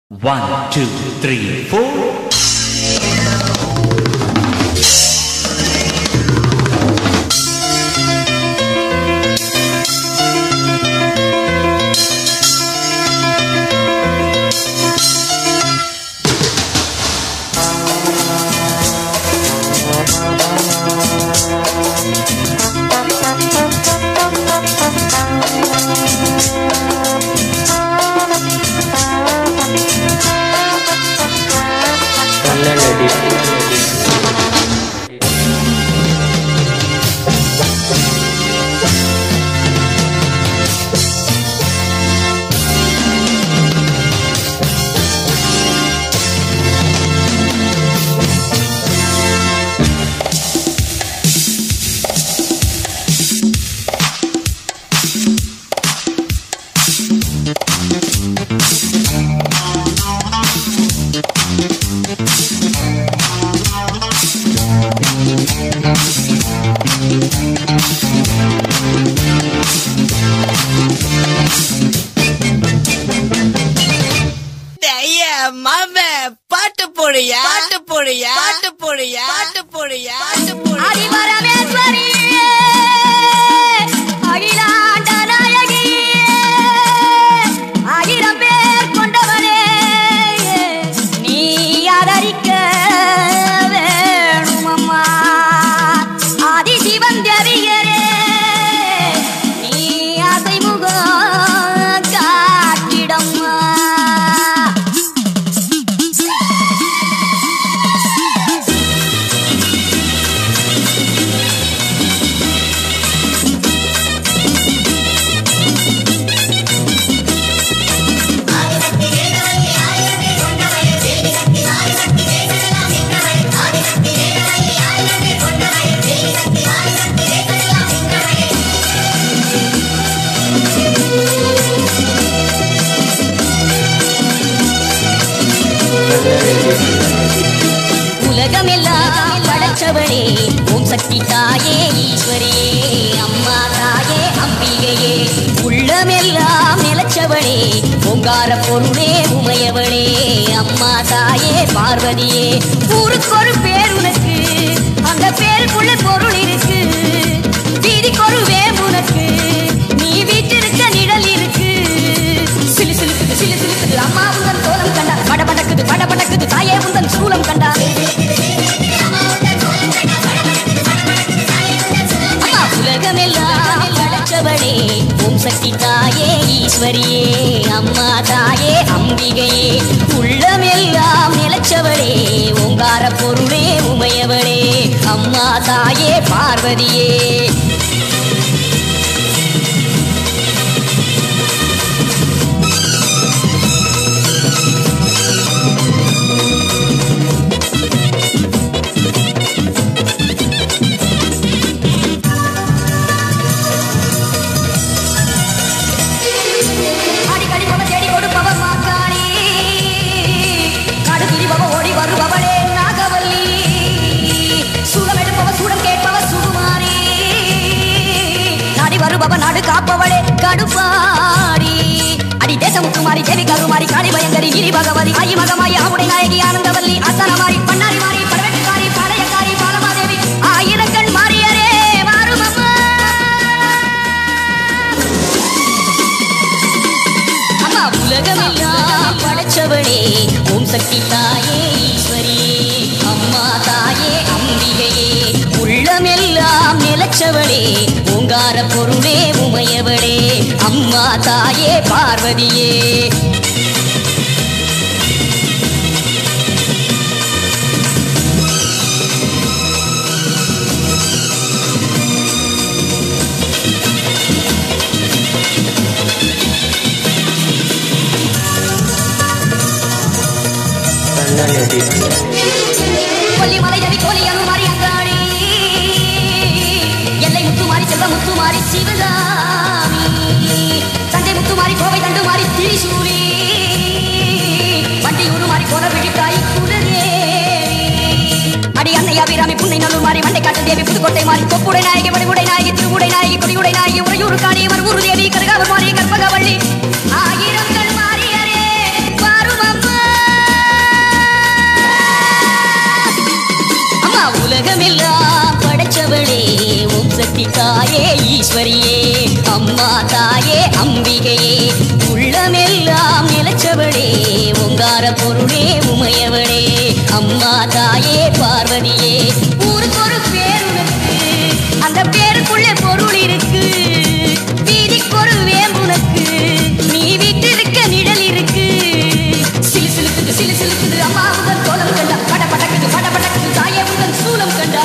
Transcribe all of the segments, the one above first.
One, two, three, four. கண்ணனடி ஐயா மாமே பாட்டு போடுயா பாட்டு போடுயா பாட்டு போடுயா பாட்டு போடுயா பாட்டு போடுயா அடிமரமேஸ்வரியே, அகிலாண்ட நாயகியே, ஆயிரம் பேர் கொண்டவனே, நீ ஆதரிக்க வேணுமம்மா. ஆதிசிவன் தேவியரே, நீ அசைமுகம் காட்டிடம்மா உலகமெல்லாம் படைச்சவளே ஓம் சக்தி தாயே ஈஸ்வரியே அம்மா தாயே அம்பிகையே உள்ளமெல்லாம் நிலச்சவளே ஓங்கார பொருளே உமையவளே அம்மா தாயே பார்வதியே ஊருக்கொரு பேர் உனக்கு அந்த பேருக்குள்ள பொருள் இருக்கு வீதிக்கொரு வேம் உனக்கு நீ வீட்டிருக்க நிழல் இருக்கு சிலு சிலுக்குது சிலு சிலுக்குது அம்மா உந்தன் கோலம் கண்டா பட படக்குது பட படக்குது தாயே உந்தன் சூலம் கண்டா அம்மா உலகமெல்லாம் படைச்சவளே ஓம் சக்தி தாயே ஈஸ்வரியே அம்மா தாயே அம்பிகையே உள்ளமெல்லாம் நிலச்சவளே ஓங்கார பொருளே உமையவளே அம்மா தாயே பார்வதியே அடிக்கடி பவ தேடி கொடுப்பவ மாக்காளி காடு திரிபவ ஓடி வருபவளே நாகவல்லி சூடம் எடுப்பவ சூடம் கேட்பவ சுகுமாரி நாடி வருபவ நாடு காப்பவளே கடுப்பாடி அடி தேசமுத்துமாரி தேவி கருமாரி காளி பயங்கரி கிரி பகவதி ஆயி மகமாயி ஆவுடை நாயகி ஆனந்தவல்லி அசனமாரி பண்ணாரி மாறி பரவெட்டுக்காரி பாளையக்காரி பாலமாதேவி ஆயிரக்கண் மாறியரே மாறும் அம்மா அம்மா உலகமெல்லாம் படைச்சவளே ஓம் சக்தி தாயே ஈஸ்வரியே அம்மா தாயே அம்பிகையே உள்ளமெல்லாம் நிலச்சவளே ஓங்கார பொருளே உமையவளே அம்மா தாயே பார்வதியே கண்ணனடி கொல்லிமலை ரவி கோலி அனுமாரி அங்காளி எல்லை முத்துமாரி செல்வ முத்துமாரி சிவகாமி சண்டை முத்துமாரி கோவை தண்டுமாரி திரிசூலி வண்டி உருமாரி கோல விழித்தாய் குலதேவி அடி அன்னை அபிராமி புன்னை நல்லூர் மண்டை காட்டு தேவி புதுக்கோட்டை மாறி கொப்புடை நாயகி வடிவுடை நாயகி திருவுடை நாயகி கொடியுடை நாயகி உறையூர் காணி மறுவூர் தேவி கருகாவர் மாறி கற்பகவள்ளி ஆயிரம் கண் மாறியரே வாரும் அம்மா நிலச்சவளே உங்கார பொருளே உமையவளே அம்மா தாயே பார்வதியே ஊருக்கு ஒரு பேர் உனக்கு அந்த பேருக்குள்ளே பொருள் இருக்கு வீதிக்கு ஒரு வேம்புனக்கு நீ வீட்டிருக்க நிழல் இருக்கு சிலு சிலுக்குது சிலு சிலுக்குது அம்மா உங்கள் கோலம் கண்டா பட படக்குது பட படக்குது தாயே உங்கள் சூலம் கண்டா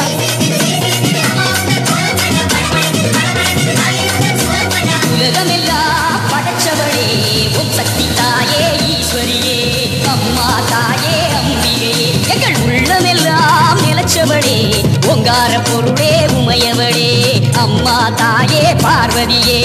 உலகமெல்லாம் படைச்சவளே உம் சக்தி தாயே ஈஸ்வரியே அம்மா தாயே அம்பிகையே எங்கள் உள்ளமெல்லாம் நிலச்சவளே ஒங்கார பொருளே உமையவளே அம்மா தாயே பார்வதியே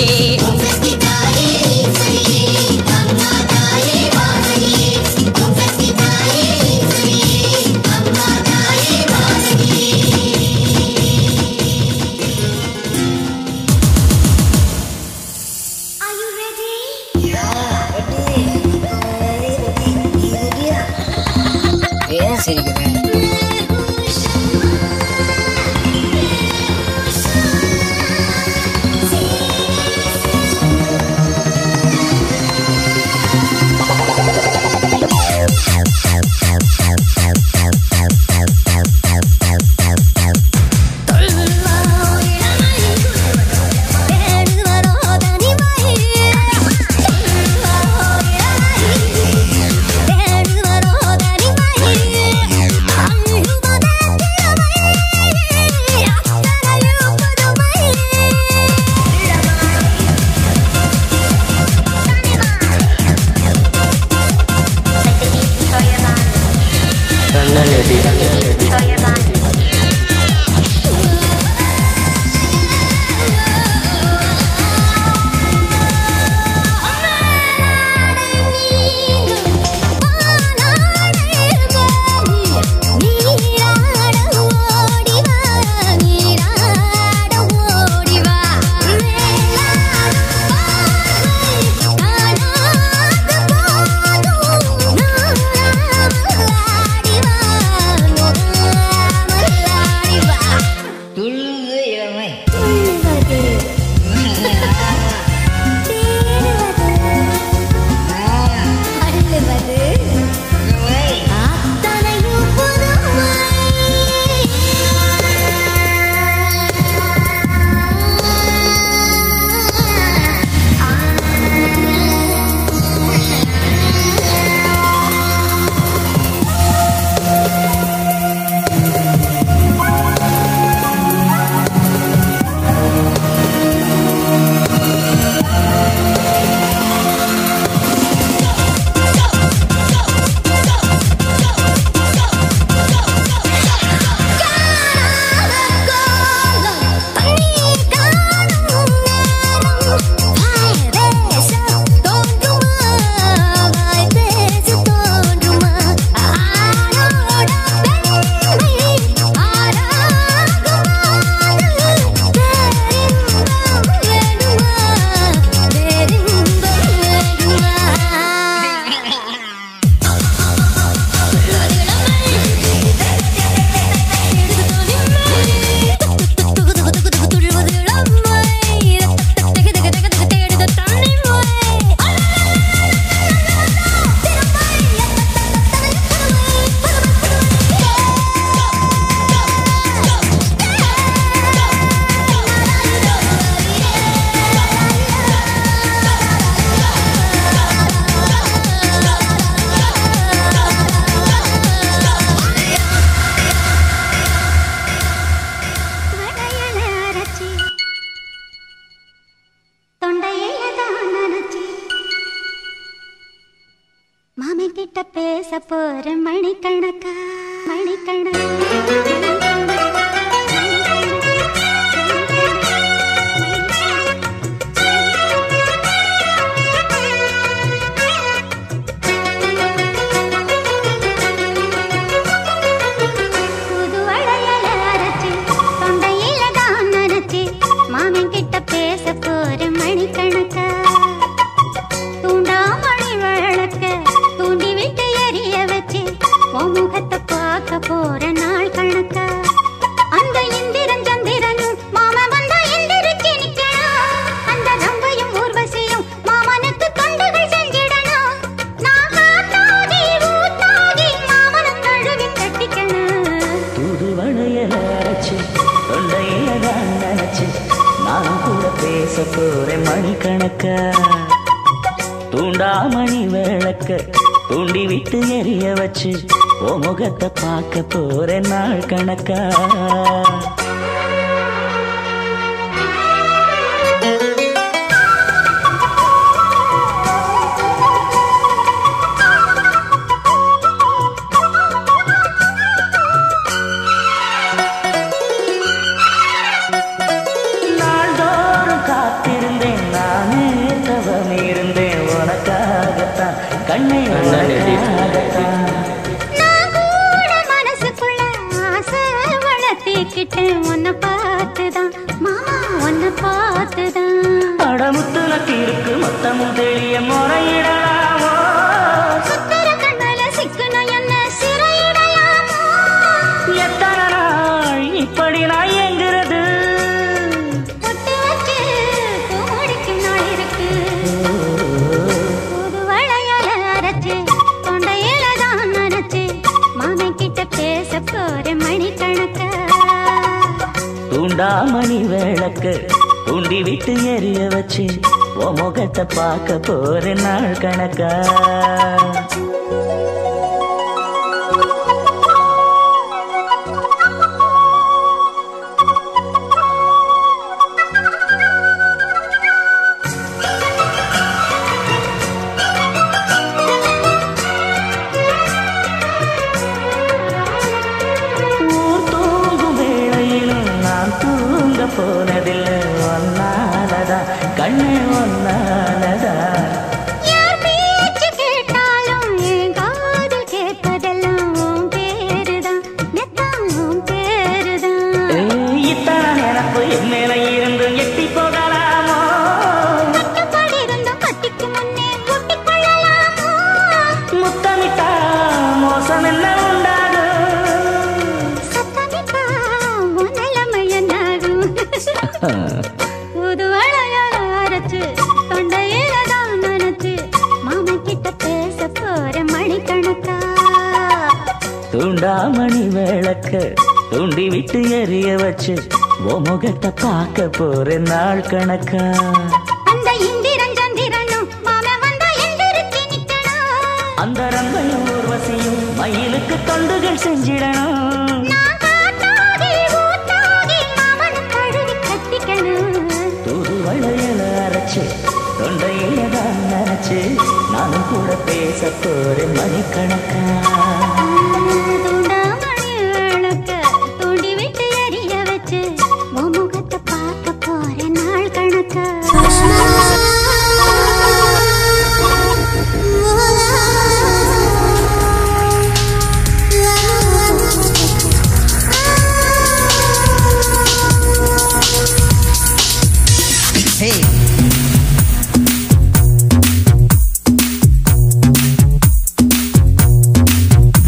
ஏன் சிரிக்கிறேன் துள்ளுது இளமை மாமன் கிட்ட பேச போற மணிக்கணக்கா மணிக்கணக்கா புது வளையல அரைச்சு, தொண்டையில தான் நனைச்சு, மாமன் கிட்ட பேச போற மணிக்கணக்கா தூண்டாமணி விளக்க தூண்டி விட்டு எரிய வச்சு உன் முகத்தை பார்க்க போற நாள் கணக்க பேச போறேன் மணிக்கணக்கா தூண்டாமணி விளக்க தூண்டி விட்டு எரிய வச்சு ஓ முகத்தை பார்க்க போறேன் நாள் கணக்கா நாள்தோறும் காத்திருந்தேன் நானே தவம் இருந்தேன் உனக்காகத்தான் கண்ணை உனக்காகத்தான் நான் கூட மனசுக்குள்ள ஆசை வளர்த்திக்கிட்டேன் உன்னை பார்த்துதான் மாமா உன்னை பார்த்துதான் அடமுத்துல தீருக்கு மொத்தமும் தெளிய முறையிடலாமோ சுத்தர கண்ணால சிக்கணும் என்ன சிறையிடையாமோ எத்தனை நாள் இப்படி நான் எங்கிறது பொட்டு வச்சு பூ முடிக்கும் நாள் இருக்கு புது வளையல அரைச்சு தொண்டையில தான் நனைச்சு மாமன் கிட்ட பேச போற மணிக்கணக்கா தூண்டாமணி விளக்கு தூண்டி விட்டு எரிய வச்சு ஓ முகத்தை பார்க்க போறேன் நாள் கணக்கா ஊர் தூங்கும் வேளையிலும் நான் தூங்க போனதில்லை ஒன்னாலதா கண்ணு ஒன்னாலதா யார் பேச்சு கேட்டாலும் என் காதில் கேட்பதெல்லாம் உன் பேருதான் நெத்தம் உன் பேருதான் ஏய், இத்தனை நினப்பு என் மேல இருந்து எட்டி போகலாமோ கட்டுப்பாடு இருந்தும் கட்டிக்கு முன்னே ஒட்டிக் கொள்ளலாமோ முத்தமிட்டா மோசம் என்ன உண்டாகும் சத்தமிட்டா உன் நிலைமை என்னாகும் புது வளையல அரைச்சு தொண்டையில தான் நனைச்சு மாமன் கிட்ட பேச போற மணிக்கணக்கா தூண்டாமணி விளக்க தூண்டி விட்டு எரிய வச்சு ஓ முகத்தை பார்க்க போறேன் நாள் கணக்கா அந்த இந்திரன் சந்திரனும் மாமன் வந்தா எந்திரிச்சு நிக்கணும் அந்த ரங்கையும் ஊர்வசியும் மயிலுக்கு தொண்டுகள் செஞ்சிடணும் நான் காத்தாகி ஊத்தாகி மாமன் கழுவி கட்டிக்கணும் தூது வளையல அரைச்சு தொண்டையில தான் நினைச்சு நானும் கூட பேச போறேன் மணிக்கணக்கா தூண்டாமணி விளக்க தூண்டி விட்டு எரிய வச்சு உன் முகத்தை பார்க்க போற நாள் கணக்கா Hey.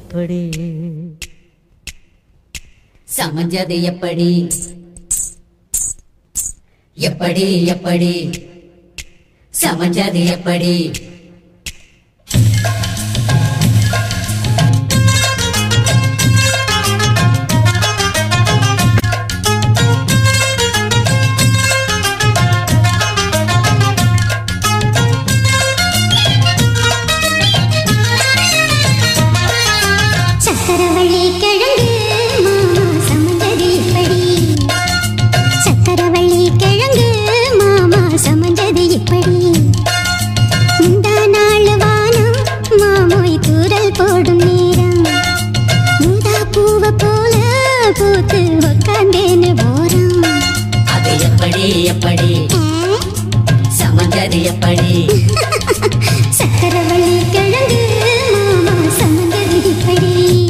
எப்படி சமைஞ்சது எப்படி எப்படி எப்படி சமைஞ்சது எப்படி சக்கரவள்ளி கிழங்கு மாமா சமந்தது இப்படி சக்கரவள்ளி கிழங்கு மாமா சமந்தது இப்படி முந்தா நாள் வானம் மாமோய் தூரல் போடும் நேரம் முந்தா பூவ போல பூத்து உட்காந்தேன்னு போறோம் அது எப்படி எப்படி சமைஞ்சது எப்படி சக்கரவள்ளி கிழங்கு மாமா சமந்தது இப்படி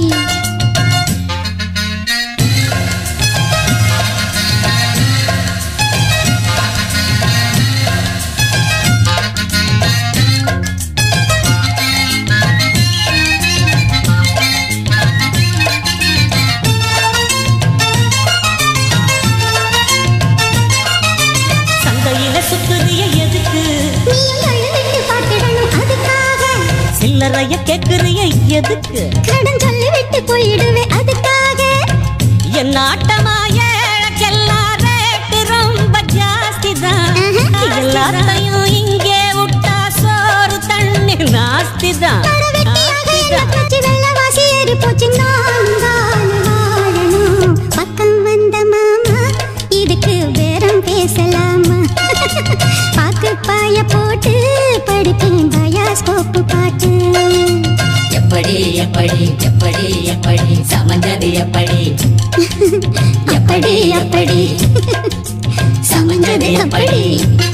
சந்தையில சுத்துறிய எதுக்கு நீயும் அழுதுட்டு பார்த்திடணும் அதுக்காக சில்லறைய கேக்குறிய எதுக்கு கடன் சொல்லி விட்டு போயிடுவே அதுக்காக என் ஆட்டமாய எல்லாம் ரேட்டு ரொம்ப ஜாஸ்தி தான் எல்லாத்தையும் இங்கே விட்டா சோறு தண்ணி நாஸ்தி தான் வெட்டியாக என்ன போச்சு வெள்ளவாசி ஏறி போச்சு நான் தான் வாழணும் பக்கம் வந்த மாமா இதுக்கு பேரம் பேசலாமா பாக்கு பாய போட்டு படிப்பேன் பயாஸ்கோப்பு பாட்டு எப்படி எப்படி எப்படி எப்படி சமைஞ்சது எப்படி அப்படி அப்படி சமைஞ்சது எப்படி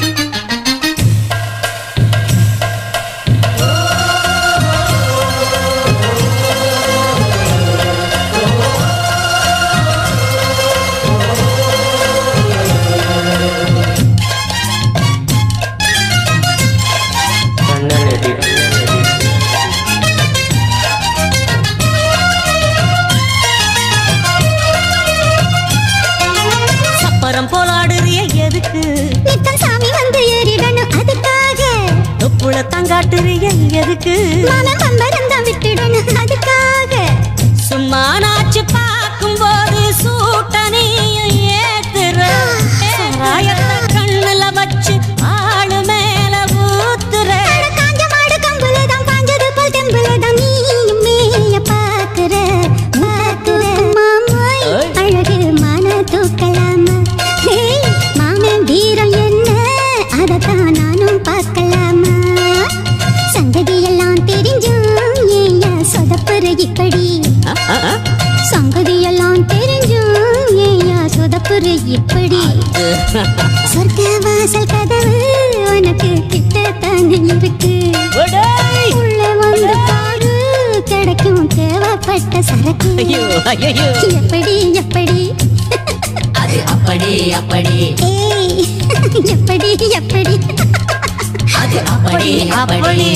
சப்பரம் போலாடுறிய எதுக்கு நித்தம் சாமி வந்து ஏறிடணும் அதுக்காக தொப்புள தங்காட்டுறிய எதுக்கு மனம் வந்தரம் விட்டுடணும் அதுக்காக சும்மா நாச்சு பார்க்கும் போது சூட்டனையும் ஏத்துற சாராயத்தை கண்ணுல வச்சு ஆளு மேல ஊத்துற அட காஞ்ச மாடு கம்புலதான் பாஞ்சது போல் தெம்புலதான் நீயும் மேய பாக்குற பாக்குற மாமாய் அழகு மான தூக்கலாமா ஹேய், மாமன் வீரம் என்ன அதத்தான் நானும் பார்க்கலாமா சங்கதி எல்லாம் தெரிஞ்சும் ஏயா சொதப்புற இப்படி சங்கதி எல்லாம் தெரிஞ்சும் ஏயா சொதப்புற இப்படி சொர்க்க வாசல் கதவு உனக்கு கிட்டத்தானே இருக்கு ஒடேய்! உள்ள வந்து பாரு கிடைக்கும் தேவைப்பட்ட சரக்கு ஐயோ ஐயோ எப்படி எப்படி அது அப்படி அப்படி ஏய் எப்படி எப்படி அது அப்படி அப்படி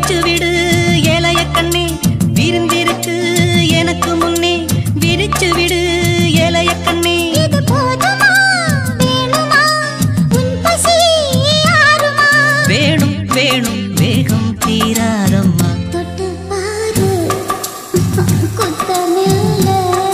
விரிச்சு விடு ஏலைய கண்ணே விருந்திருக்கு எனக்கு முன்னே விரிச்சு விடு ஏலைய கண்ணே இது போதுமா வேணுமா உன் பசி ஆறுமா வேணும் வேணும் வேகம் தீராதம்மா தொட்டு பாரு குத்தமில்ல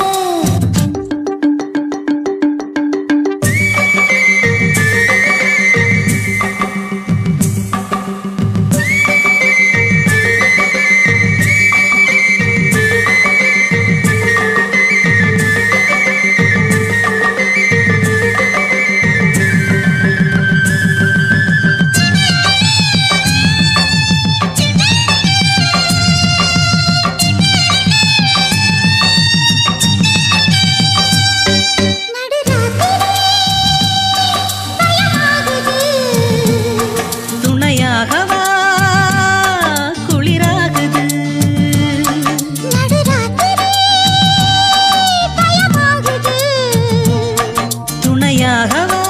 நடுராத்திரி பயமாகுது துணையாகவா குளிராகுது நடுராத்திரி பயமாகுது துணையாகவா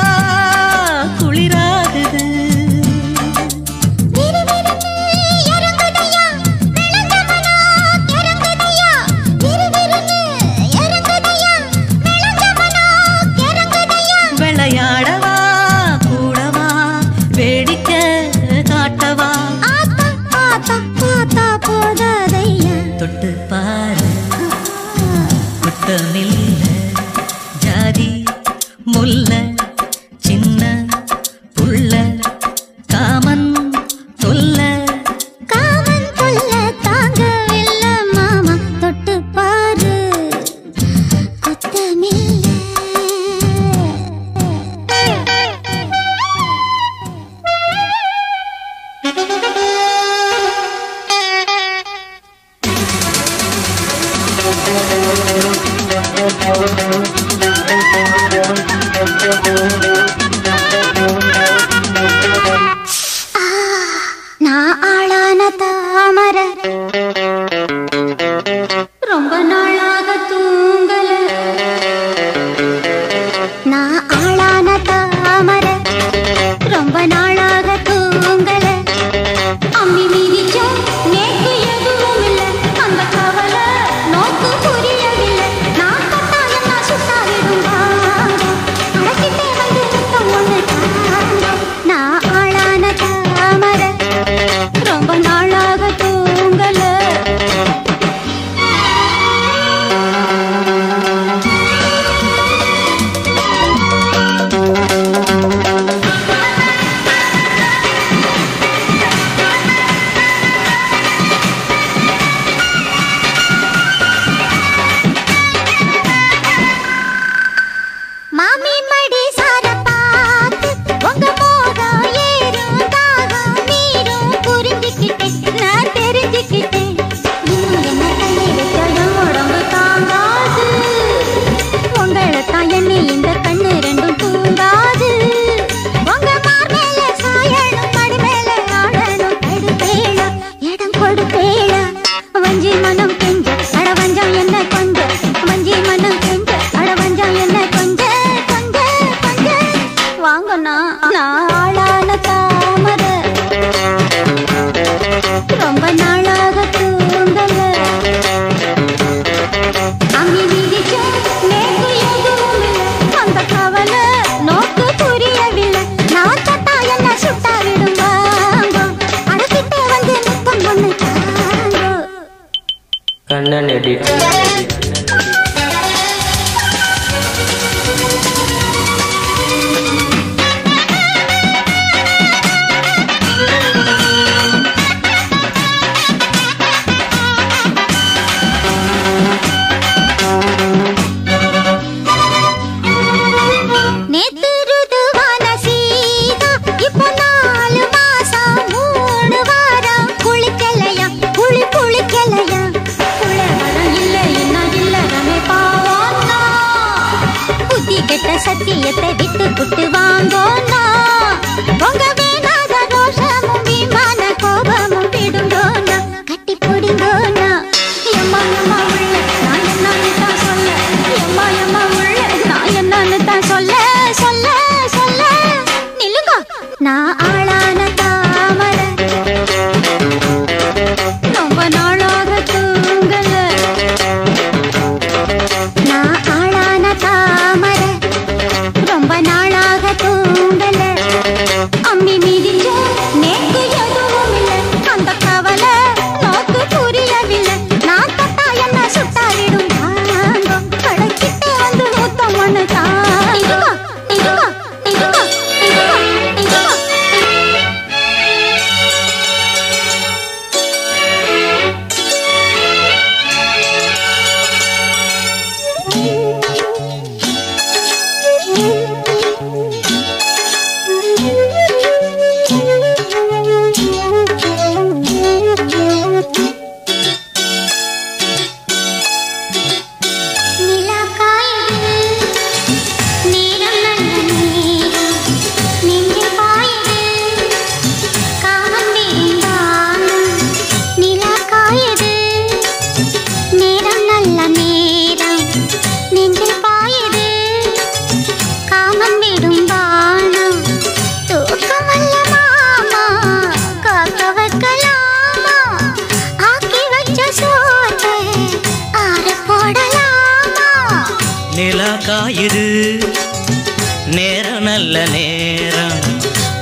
குளிராகுது விறுவிறுன்னு இறங்குதையா விளங்கமனா இறங்குதையா விறுவிறுன்னு இறங்குதையா விளங்கமனா இறங்குதையா விளையாடவா கூடவா வேடிக்கை காட்டவா ஆத்தா ஆத்தா ஆத்தா போதாதையா தொட்டு பாரு குத்தமில்ல ஜாதி முல்ல சின்ன புள்ள காமன் தொல்ல காமன் கொல்ல தாங்கவில்லை மாமா தொட்டு பாரு நான் ஆளான தாமர ரொம்ப நாளாக தூங்கல நான் ஆளான தாமர ரொம்ப நாளாக தூங்கல அம்மி மீதிச்சும் நேக்கு எதுவும் இல்ல அந்த கவலை நோக்கு புரியவில்லை நான் கட்டாயம் நான் சுட்டாவிடும் அடக்கிட்டே வந்து முத்தம் ஒண்ணு தாங்க நான் ஆளான தாமர ரொம்ப நாளாக தூங்கல மாமி மடி சார பார்த்து உங்க மோகம் ஏறும் தாகம் நீரும் புரிஞ்சுக்கிட்டேன் நான் தெரிஞ்சுக்கிட்டேன் இன்னும் என்ன கையை வச்சா என் உடம்பு தாங்காது உங்களை தான் எண்ணி இந்த கண்ணு ரெண்டும் தூங்காது உங்க மார் மேல சாயணும் மடி மேல ஆடணும் தடுப்பேளா இடம் கொடுப்பேளா வஞ்சி மனம் கெஞ்ச அட வஞ்சம் என்ன கொஞ்ச வஞ்சி மனம் கெஞ்ச அட வஞ்சம் என்ன கொஞ்ச கொஞ்ச கொஞ்ச வாங்கண்ணா நான் ஆளான தாமர ரொம்ப நாளாக தூங்கல அம்மி மிதிச்சும் நேக்கு எதுவும் இல்லை அந்த கவலை நோக்கு புரியவில்லை நான் தொட்டா என்ன சுட்டா விடும் வாங்கோ அடக்கிட்டே வந்து முத்தம் ஒண்ணு தாங்கோ கண்ணன் எடிட் நேத்து ருதுவான சீதா இப்போ நாலு மாசம் மூணு வாரம் குளிக்கலையா குளி குளிக்கலையா குளவரம் இல்ல என்ன இல்ல ரமே பாவானா புத்தி கெட்ட சத்தியத்தை விட்டு புட்டு வாங்கோனா உங்க வேணாத ரோஷமும் விமான கோபமும் விடுங்கோனா கட்டி பிடிங்கோனா எம்மா எம்மா உள்ள நான் என்னன்னு தான் சொல்ல எம்மா எம்மா உள்ள நான் என்னன்னு தான் சொல்ல சொல்ல சொல்ல நில்லுங்க நான் ஆளான தாமரை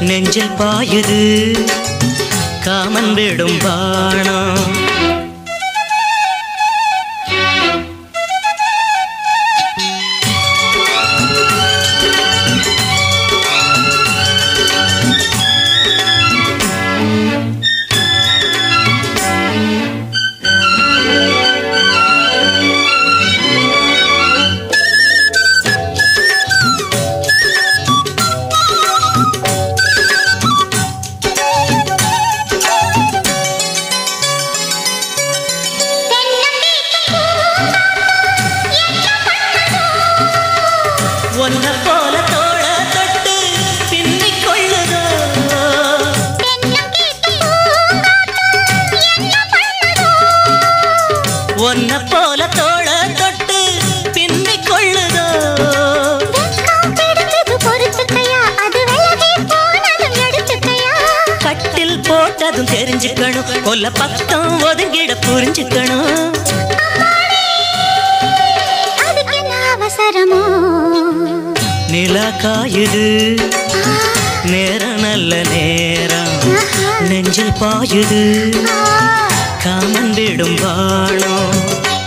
நெஞ்சில் பாயுது காமன் விடும் பாணம் ஒன்ன போல தோಳ தொட்டு பின்னிக் கொள்ளுதோ ஒன்ன போல தோಳ தொட்டு பின்னிக் கொள்ளுதோ கட்டில் போட்டதும் தெரிஞ்சுக்கணும் கொல்ல பக்கம் ஒதுங்கிட புரிஞ்சுக்கணும் அவசரமோ நிலா காயுது நேரம் நல்ல நேரம் நெஞ்சில் பாயுது காமன் விடும் வாணம்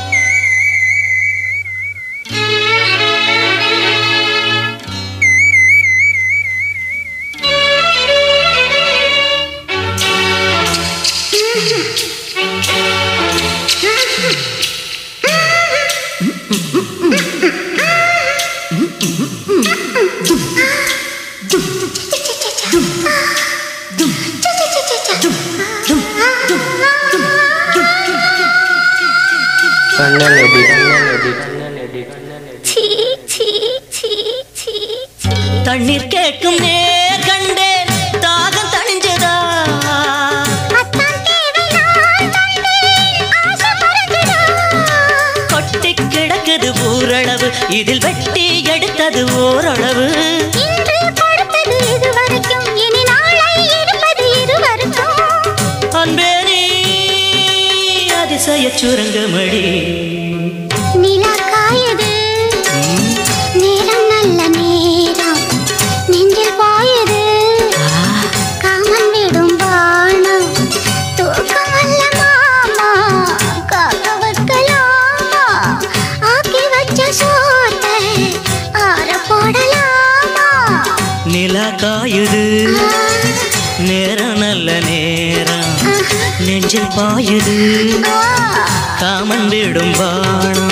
சீ சீ சீ சீ சீ தண்ணீர் கேட்கும் நேர் கண்டேன் தாகம் தணிஞ்சதா அத்தான் தேவை நான் வந்தேன் ஆசை பறக்குதா கொட்டி கிடக்குது ஊரளவு இதில் வெட்டி எடுத்தது ஓரளவு இன்று கொடுத்தது இதுவரைக்கும் இனி நாளை இருப்பது இருவருக்கும் அன்பே நீ அதிசய சுரங்கமடி நிலா காயுது நேரம் நல்ல நேரம் நெஞ்சில் பாயுது காமன் விடும் வானம் தூக்கம் அல்ல மாமா காக்க வைக்கலாமா ஆக்கி வச்ச சோத்தை ஆற போடலாமா நிலா காயுது நேரம் நல்ல நேரம் நெஞ்சில் பாயுது காமன் விடும் பாணம்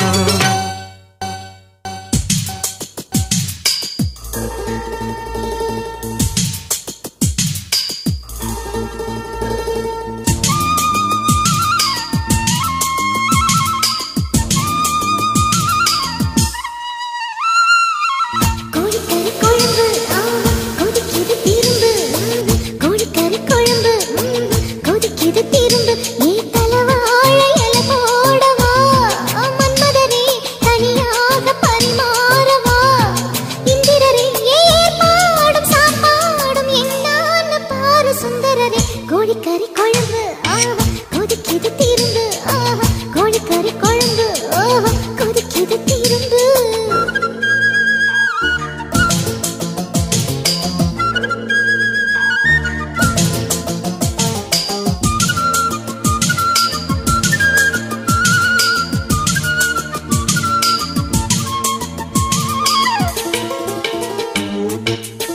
கோழிக்கறி குழம்பு ஆ, கொதிக்குது திரும்பு கோழிக்கறி குழம்பு ம், கொதிக்குது திரும்பு நீ தலவாழ இலை போடவா மன்மதரே தனியாக பரிமாறவா இந்திரரே ஏற்பாடும் சாப்பாடும் என்னான்னு பாரு சுந்தரரே கோழிக்கறி குழம்பு ஆ, கொதிக்குது திரும்பு ஆ, கோழிக்கறி குழம்பு ஆ, கொதிக்குது திரும்பு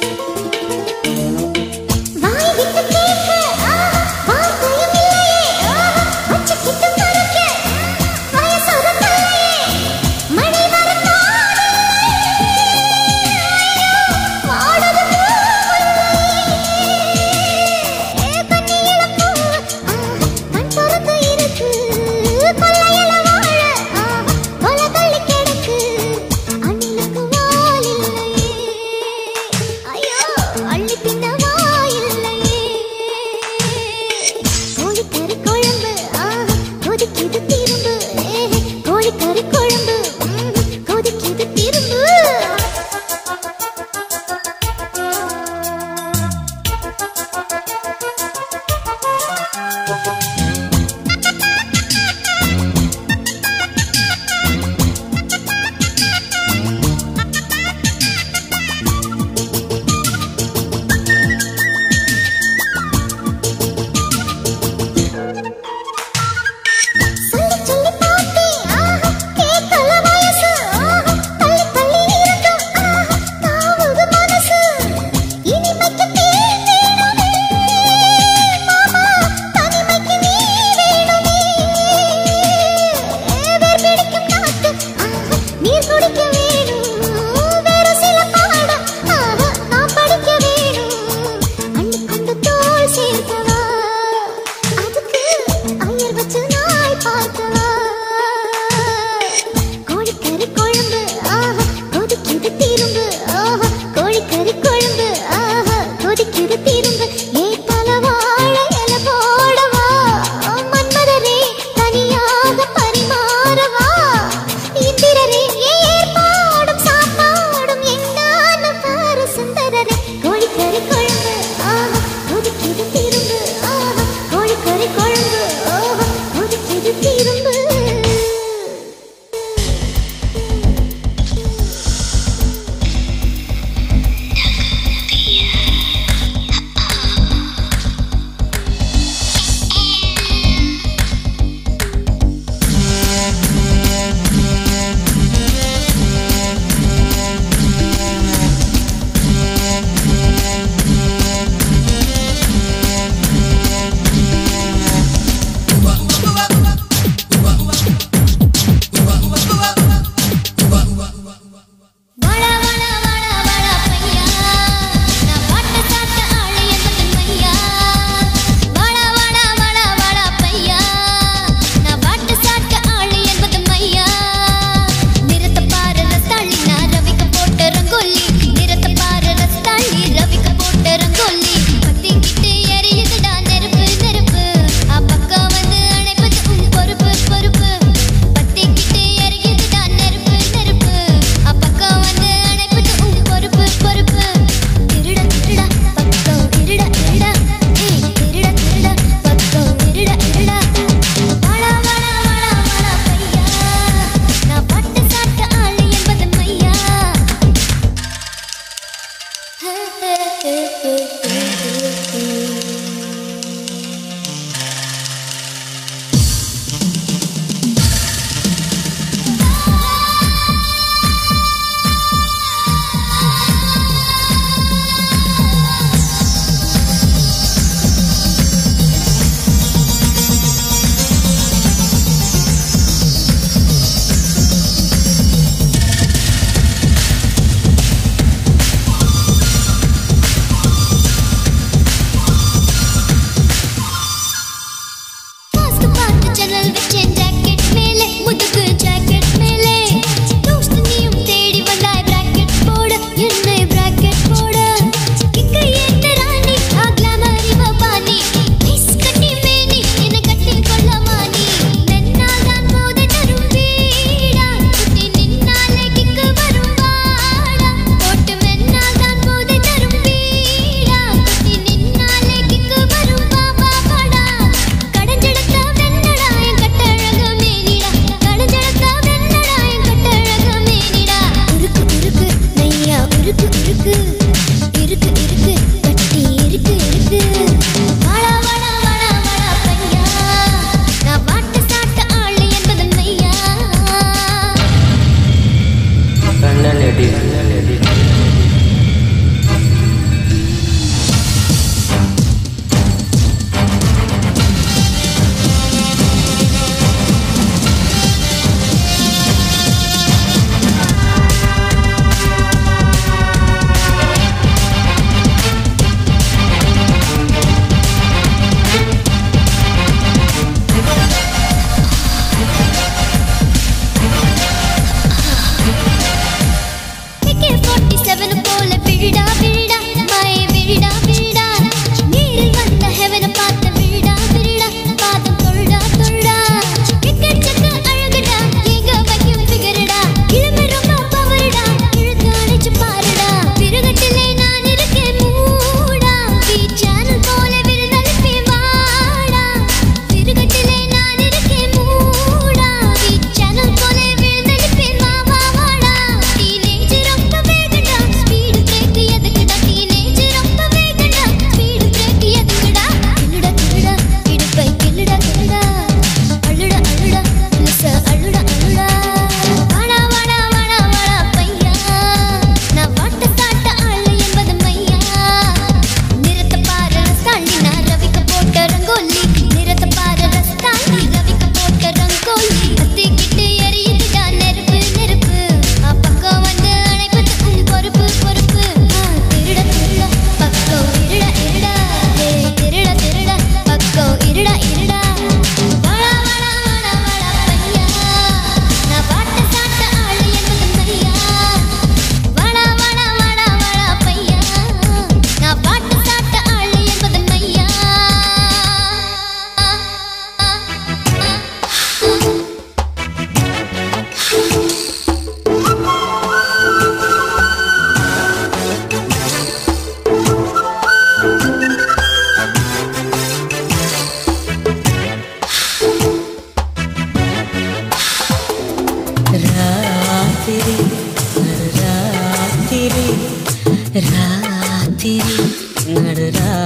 வாய் விட்டு கேட்க ஆ, வார்த்தையும் இல்லையே ஆ, கொதிக்குது திரும்ப ஏத்தால வாழ இல போடவா மன்மதரே தனியாக பரிமாறவா இந்திரரே ஏற்பாடும் சாப்பாடும் எங்கான பாரு சுந்தரரே கோழிக்கறி குழம்பு ஆஹா கொதிக்குது திரும்ப ஆஹா கோழிக்கறி குழம்பு ஆஹா கொதிக்குது திரும்ப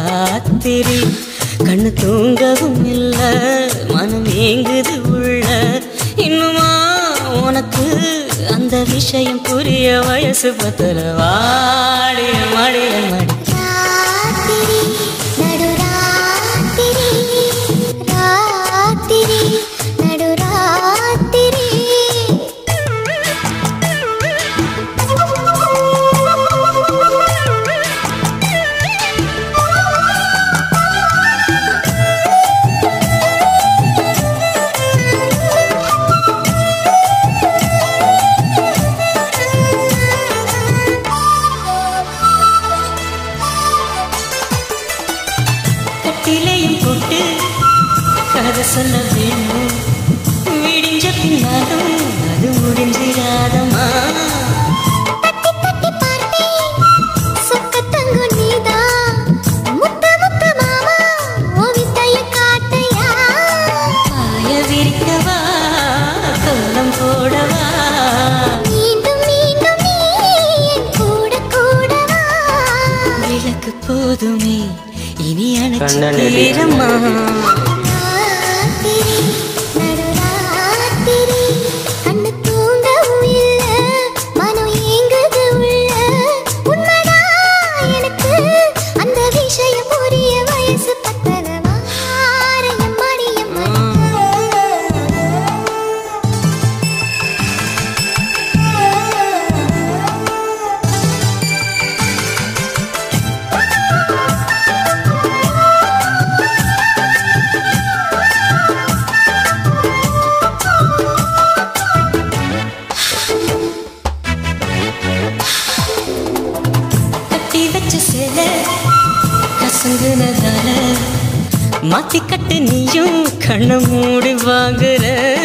ராத்திரி கண்ணு தூங்கவும் இல்ல மனம் ஏங்குது உள்ள இன்னுமா உனக்கு அந்த விஷயம் புரிய வயசு பத்தல வாடிய மடிய மடி ராத்திரி நடுராத்திரி ராத்திரி நடுராத்திரி கட்டிலையும் போட்டு கதை சொல்ல வேணும் விடிஞ்ச பின்னாலும் அது முடிஞ்சிடாதமா சொக்கத்தங்கு நீதான் முத்த முத்த மாமா ஓவித்தைய காட்டையா பாய விரிக்கவா கோலம் போடவா மீண்டும் மீண்டும் நீ என் கூட கூடவா விளக்கு போதுமே இனி கண்ணன் அணைச்சிரம்மா ராத்திரி நடுராத்திரி கண்ணு தூங்கவும் இல்ல மனம் ஏங்குது உள்ள உண்மைதான் எனக்கு அந்த விஷயம் புரிய வயசு பத்தலவா ஆரையம் மடியம் கட்டி வச்ச சேல கசங்குனதால மாத்தி கட்டு நீயும் கண்ணை மூடி வாங்குற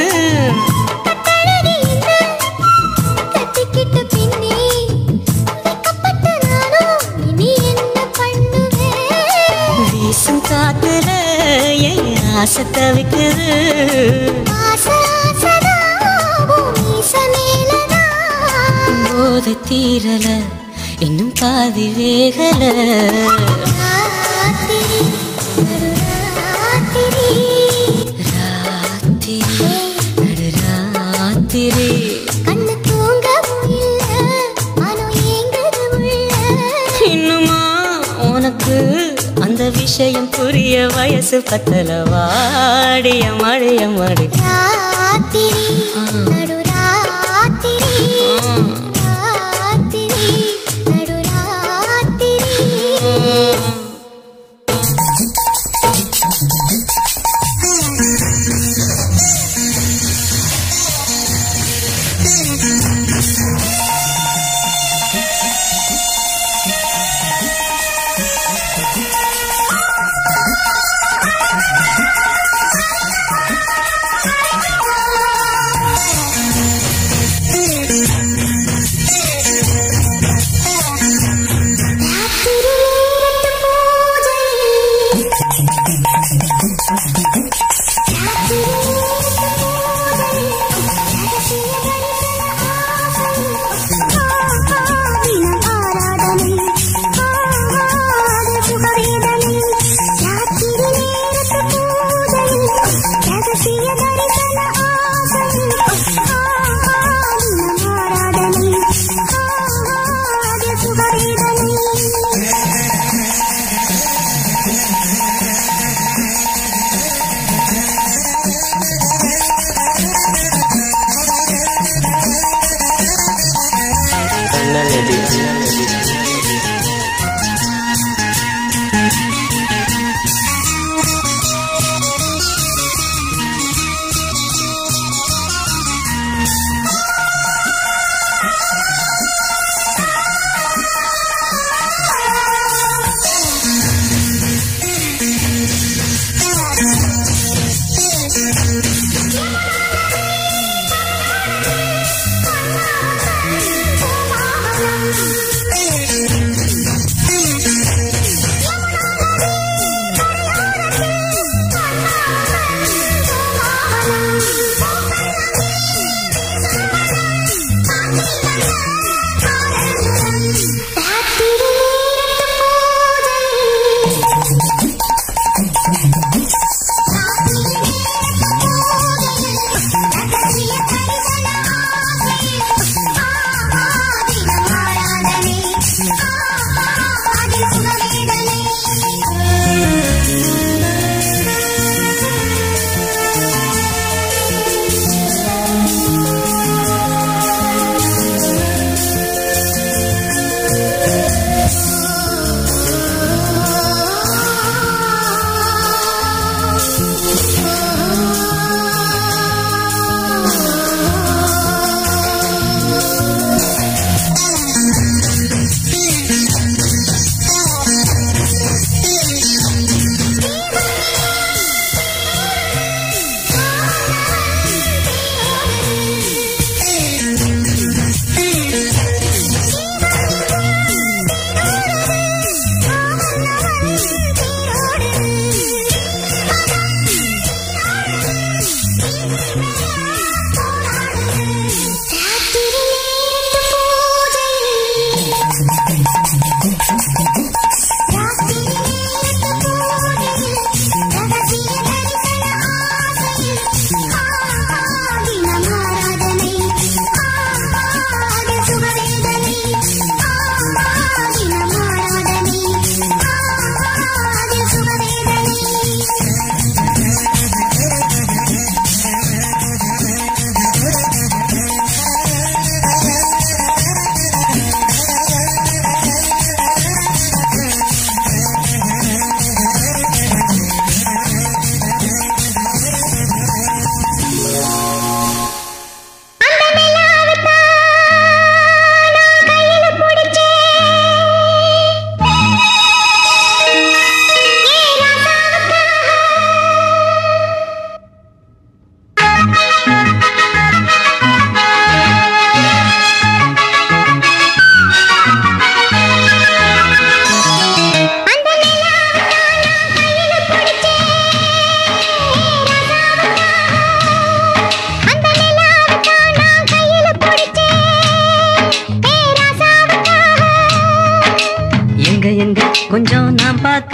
கட்டிக்கிட்ட பின்னே வெக்கப்பட்ட நானும் இனி என்ன பண்ணுவேன் வீசும் காத்துல என் ஆசை தவிக்குது ஆசை ஆசைதான் உன் மீச மேலதான் போதை தீரல இன்னும் பாதி வேகல ராத்திரி நடுராத்திரி ராத்திரி நடுராத்திரி கண்ணு தூங்கவும் இல்ல மனம் ஏங்குது உள்ள இன்னுமா உனக்கு அந்த விஷயம் புரிய வயசு பத்தல வாடிய மழைய மடி ராத்திரி நடுராத்திரி ராத்திரி நடுராத்திரி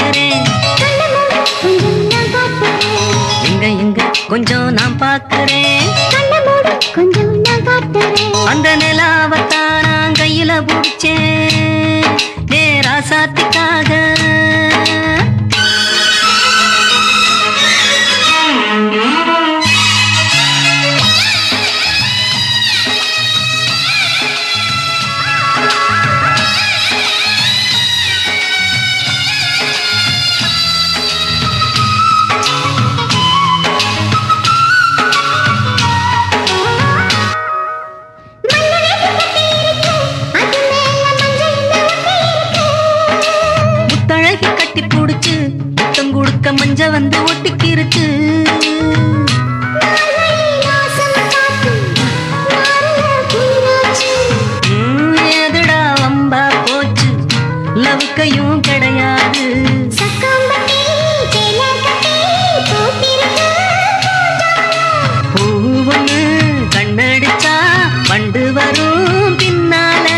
பார்க்கறேன் கொஞ்சம் நான் காட்டுறேன் எங்க எங்க கொஞ்சம் நான் பார்க்கறேன் கண்ணை மூடு கொஞ்சம் நான் காட்டுறேன் அந்த நிலாவத்தான் நான் கையில பிடிச்சேன் ஏ ராசாத்திக்காக அது மேல மஞ்சள் முத்தழகி கட்டி பிடிச்சு முத்தம் கொடுக்க மஞ்ச வந்து ஒட்டிக்கிருச்சு ம், எதுடா வம்பா போச்சு லவுக்கையும் கிடையாது பூவொன்னு கண்ணடிச்சா வண்டு வரும் பின்னால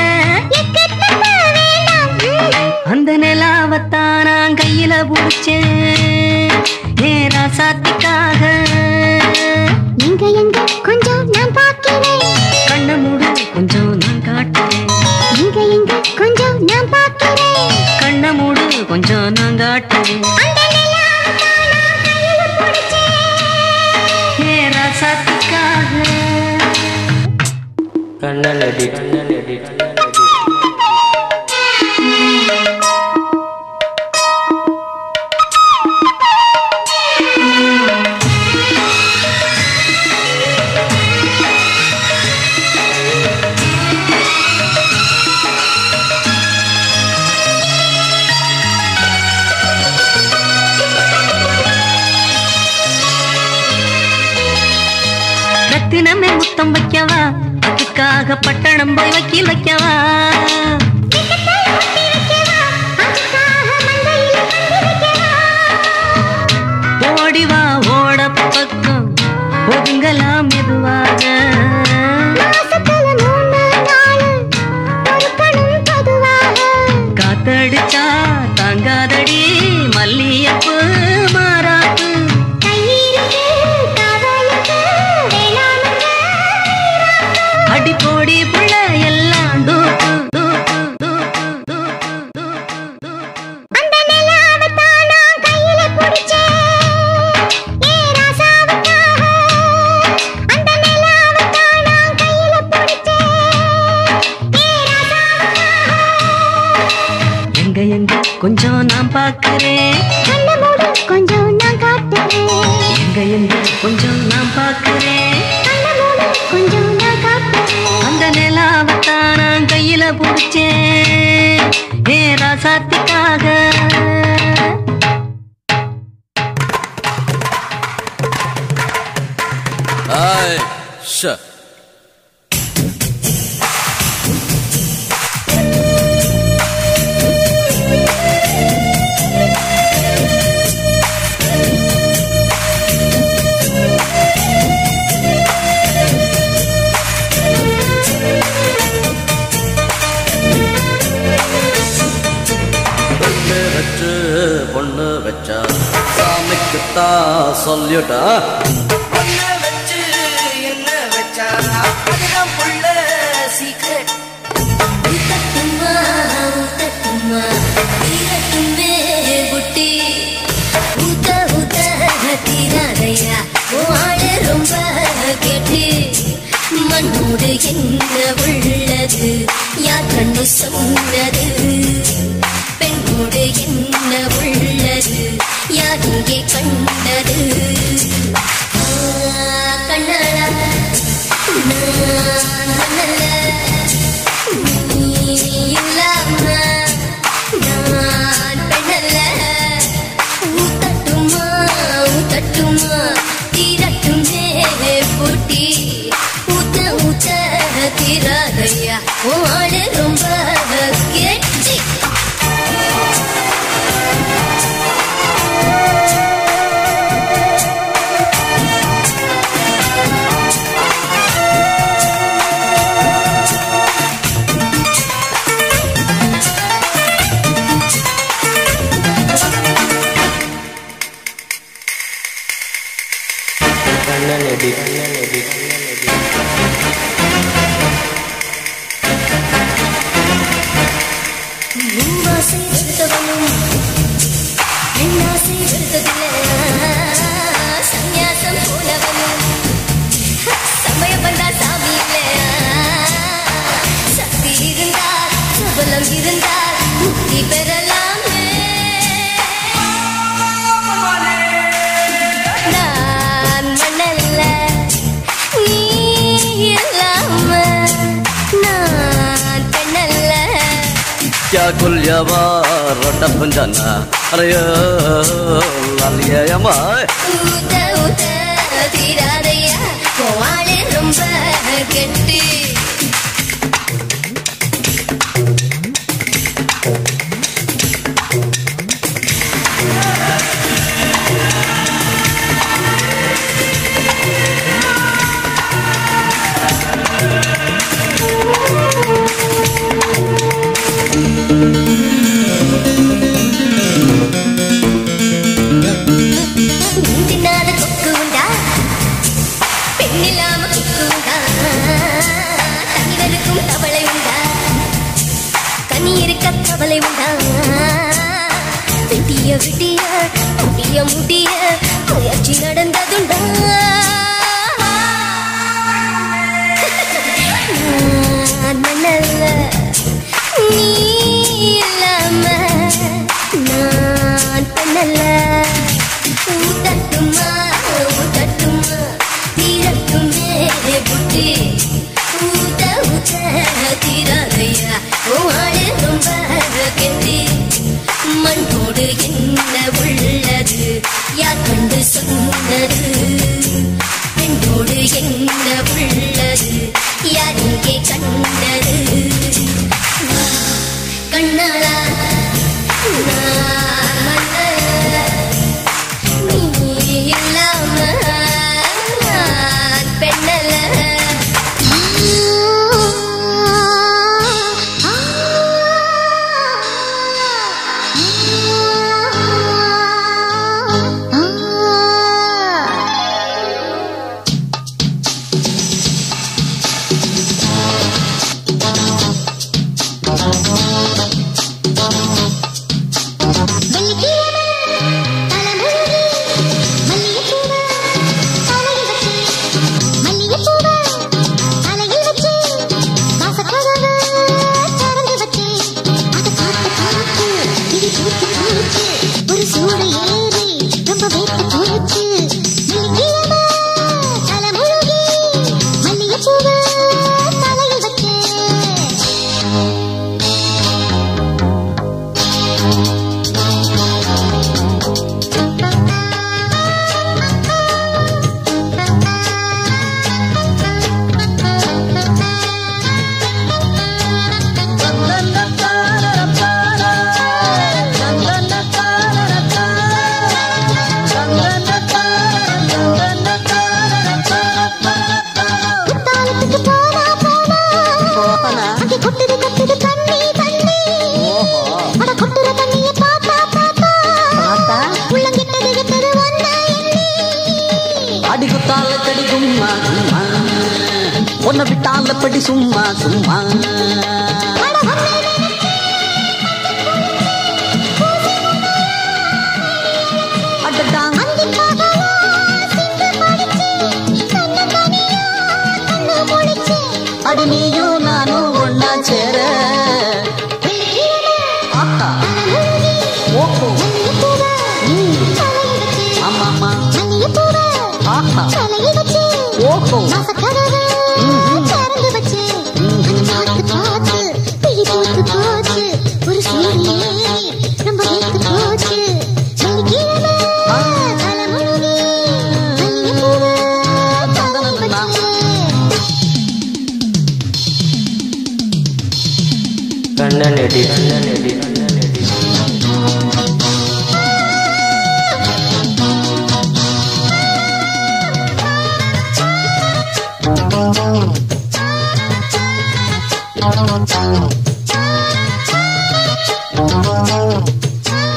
அந்த நிலாவத்தான் நான் கையில பிடிச்சேன் ஏ ராசாத்திக்காக எங்க எங்க கொஞ்சம் நான் பார்க்கிறேன் கண்ண மூடு கொஞ்சம் நான் காட்டுறேன் எங்க எங்க கொஞ்சம் நான் பார்க்கிறேன் கண்ண மூடு கொஞ்சம் நான் காட்டுறேன் அந்த நிலாவை நான் கையில பிடிச்சேன் ஏ ராசாத்திக்காக கண்ணலடி கண்ணலடி ரத்தினமே முத்தம் வைக்கவா அதுக்காக பட்டணம் போய் வக்கீல் வைக்கவா ஓடிவா ஓட பக்கம் ஒதுங்கலாம் மெதுவாக காத்தடிச்சா தாங்காதடி மல்லியப்பு மாறாப்பு அடி போடி புள்ள எல்லாம் தூக்கு தூக்கு தூக்கு தூக்கு தூக்கு தூக்கு எங்க எங்க கொஞ்சம் நான் பார்க்கறேன் கொஞ்சம் நான் காட்டுறேன் எங்க எங்க கொஞ்சம் நான் பார்க்கறேன் கொஞ்சம் நான் காட்டுறேன் அந்த நிலாவத்தான் நான் கையில பிடிச்சேன் ஏ ராசாத்திக்காக Ay, sh. பொண்ணு வச்சு பொண்ணு வச்சா சாமிக்குத்தான் சொல்லிட்டா ஒன்ன வச்சு என்ன வச்சா அதுதான் புள்ள சீக்கிரம் ஊத்தட்டுமா ஊத்தட்டுமா தீரட்டுமே புட்டி ஊத்த ஊத்த தீராதையா ஆளு ரொம்ப கெட்டு மண்ணோடு என்ன உள்ளது யார் கண்ணு சொன்னது பெண்ணோடு என்ன உள்ளது யார் இங்கே கண்டது ஆ, கண்ணாளா நான் கண்ணல்ல நீ இல்லாம நான் பெண்ணல்ல ஊத்தட்டுமா ஊத்தட்டுமா தீரட்டுமே பூட்டி ஊத்த ஊத்த தீராதையா ஓடு ரொம்ப கெட்டி ஆ கண்ணனடி கண்ணனடி கண்ணனடி மூவாசை எடுத்தவனும் பெண்ணாசை எடுத்ததில்ல சந்நியாசம் போனவனும் சமயம் வந்தா சாமி இல்ல சக்தி இருந்தால் சபலம் இருந்தால் முக்தி பெறலாமே நான் மண்ணல்ல நீ இல்லாம நான் பெண்ணல்ல क्या गुलियावा रोटा पंजाना अरे लालिया माय ஊத்த ஊத்த தீராதையா கோவாளே ரொம்ப கெட்டு தின்னாத கொக்கு உண்டா பெண்ணில்லாம கொக்கு உண்டா தனிவருக்கும் கவலை உண்டா கனி இருக்க கவலை உண்டா விட்டிய விட்டிய முடிய முடிய முயற்சி நடந்ததுண்டா நான் மண்ணல்ல நீ இல்லாம நான் பண்ணல ஊட்டட்டுமா ஊட்டட்டுமா தீரட்டுமே புட்டி ஊட்ட ஊட்ட தீராதையா உமாடு ரொம்ப கெட்டி மண்ணோடு என்ன உள்ளது யார் கண்டு சொன்னது பெண்ணோடு என்ன உள்ளது யார் இங்கே கண்டது வா, கண்ணாளா நான் மன்னல நீ இல்லாம நான் பெண்ணல்ல ஒரு சூட ஏறி ரொம்ப வேத்து போச்சு வெள்ளிக்கிழமை தலைமுழுகி மல்லிகைப்பூவை தலையில் வச்சேன் குத்தாலத்துக்கு போனா போனா அங்கே கொட்டுது கொட்டுது தண்ணி தண்ணி அட கொட்டுற தண்ணிய பார்த்தா பார்த்தா பார்த்தா உள்ளங்கிட்டது கிட்டது ஒன்னா எண்ணி அடி குத்தால கடி கும்மா கும்மா உன்னை விட்டால படி சும்மா சும்மா அட ஒன்னே அடடா அந்திக்காக சிந்து படிச்சு தன்ன தனியா கண்ணு முழிச்சு அடி நீயும் நானும் ஒன்னா சேர வெள்ளிக்கிழமை ஆஹா தலைமுழுகி ஓஹோ மல்லிகைப்பூவை தலையில் வச்சு ஆமாமா மல்லிகைப்பூவை ஆஹா தலையில் வச்சு ஓஹோ வாசக்கதவை திறந்து வச்சு அதை பார்த்து பார்த்து பிழி பூத்து போச்சு ஒரு சூரியனே ரொம்ப வேத்து போச்சு வெள்ளிக்கிழமை தலைமுழுகி மல்லிகைப்பூவை தலையில் வச்சு கண்ணனடி கண்ணனடி கண்ணனடி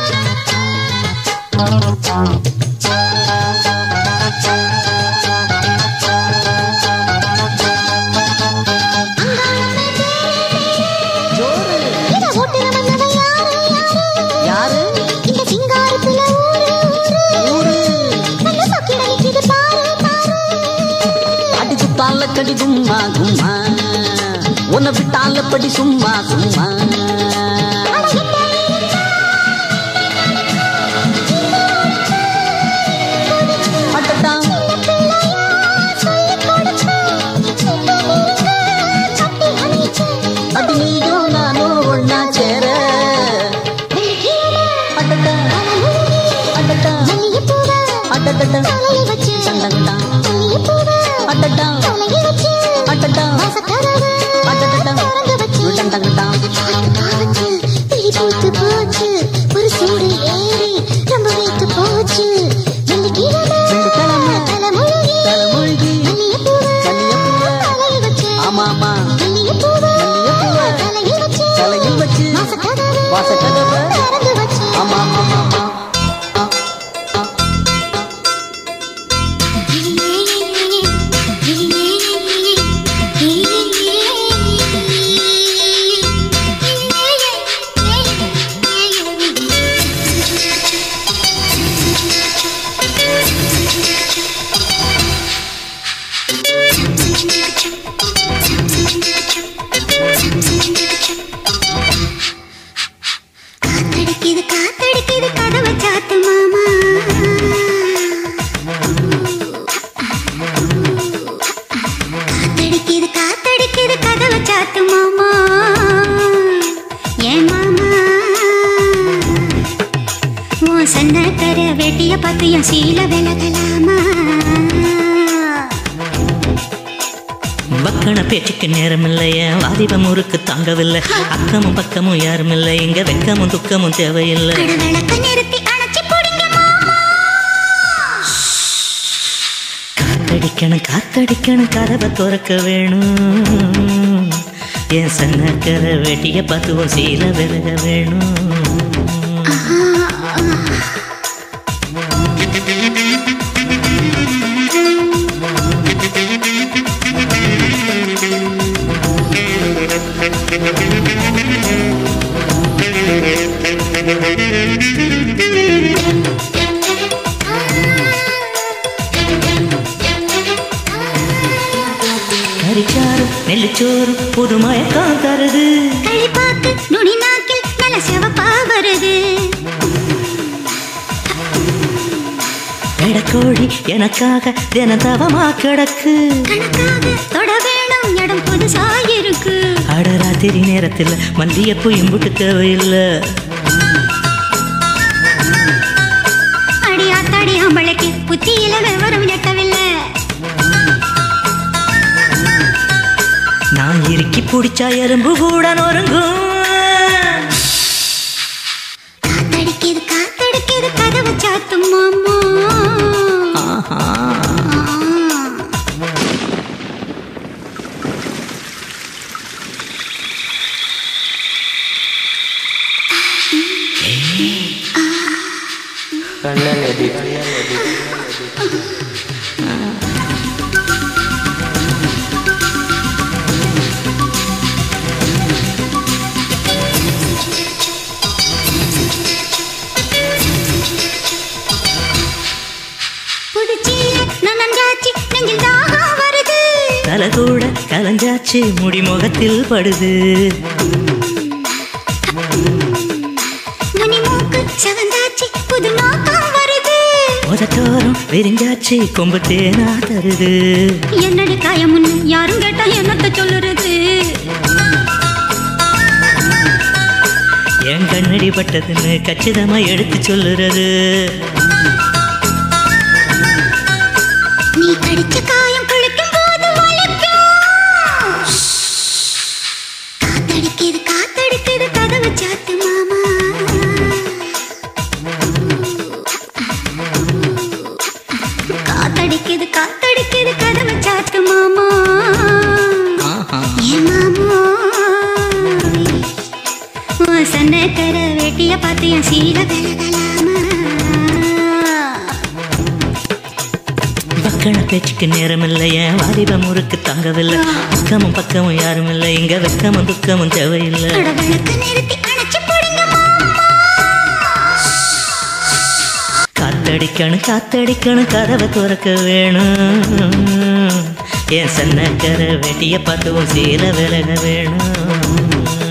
ஆ விட்டாலக்கடி கும்மா கும்மா உன்னை விட்டாலப்படி சும்மா சும்மா அடடா அடி நீயும் நானும் ஒன்னா சேர அடடா அடடா அடடடா சண்டங்கடா அடடா அடடா அடடடா விடண்டங்கடா போச்சு போச்சு ஒரு சூடு ஏறி ரொம்ப வைத்து போச்சு வெள்ளிக்கிழமை வெள்ளிக்கிழமை தலைமுழுகி தலைமுழுகி மல்லிகைப்பூவை மல்லிகைப்பூவை தலையில் வச்சு ஆமா ஆமா மல்லிகைப்பூவை மல்லிகைப்பூவை தலையில் வச்சு தலையில் வச்சு வாசக்கதவை வாசக்கதவை திறந்து வச்சு ஆமா ஆமா ஆமா காத்தடிக்குது காத்தடிக்குது கதவை சாத்து மாமா காத்தடிக்குது காத்தடிக்குது கதவை சாத்து மாமா ஏன் மாமா உன் சன்னக்கர வெட்டிய பார்த்து என் சீல விலகலாமா பக்கன பேச்சுக்கு நேரம் இல்லையே வாதிப முறுக்கு தாங்கவில்லை அக்கமும் பக்கமும் யாரும் இல்லை இங்க வெக்கமும் துக்கமும் தேவையில்லை கடவிளக்க நிறுத்தி அணைச்சி பிடிங்க மாமா காத்தடிக்கணும் காத்தடிக்கணும் கதவை திறக்க வேணும் என் சன்னக்கர வெட்டிய பார்த்துவோம் சீல விலக வேணும் கறிச்சாறு நெல்லுச்சோறு புது மயக்கம் தருது களிப்பாக்கு நுனி நாக்கில் நல்ல சிவப்பா வருது எடக்கோழி எனக்காக தினதவமா கிடக்கு கணக்காக தொட வேணும் இடம் புதுசா இருக்கு அடராத்திரி நேரத்தில் மல்லிகைப்பூ இம்புட்டு தேவையில்லை அடி ஆத்தாடி ஆம்பளைக்கு புத்தியில விவரம் எட்டவில்லை நான் இறுக்கி பிடிச்சா எறும்பு கூட நொறுங்கும் காத்தடிக்குது காத்தடிக்குது கதவை சாத்தும் மாமா ஆஹா புதுச்சீல நனஞ்சாச்சி நெஞ்சில் தாகம் வருது தலை கூட கலஞ்சாச்சு முடி முகத்தில் படுது நுனி மூக்கு சவந்தாச்சி புது நோக்கம் வருது உதட்டோரம் விரிஞ்சாச்சு கொம்பு தேனா தருது என்னடி காயம் முன்னு யாரும் கேட்டா என்னத்த சொல்லுறது என் கண்ணடி பட்டதுன்னு கச்சிதமா எடுத்து சொல்லுறது நீ கடிச்ச காயம் குளிக்கும் போது வலிக்கும் காத்தடிக்குது காத்தடிக்குது கதவை சாத்து மாமா காத்தடிக்குது காத்தடிக்குது கதவை சாத்து மாமா ஏ மாமா உன் சன்னக்கர வேட்டிய பார்த்து என் சீல விலகலாமா பக்கன பேச்சுக்கு நேரம் இல்லையே வாலிப முறுக்கு தாங்கவில்லை பக்கமும் பக்கமும் யாரும் இல்லை இங்க வெக்கமும் துக்கமும் தேவையில்லை கடவுளுக்கு நிறுத்தி அணைச்சு போடுங்க காத்தடிக்கணும் காத்தடிக்கணும் கதவை திறக்க வேணும் என் சன்னக்கர வெட்டிய பார்த்து உன் சீல விலக வேணும்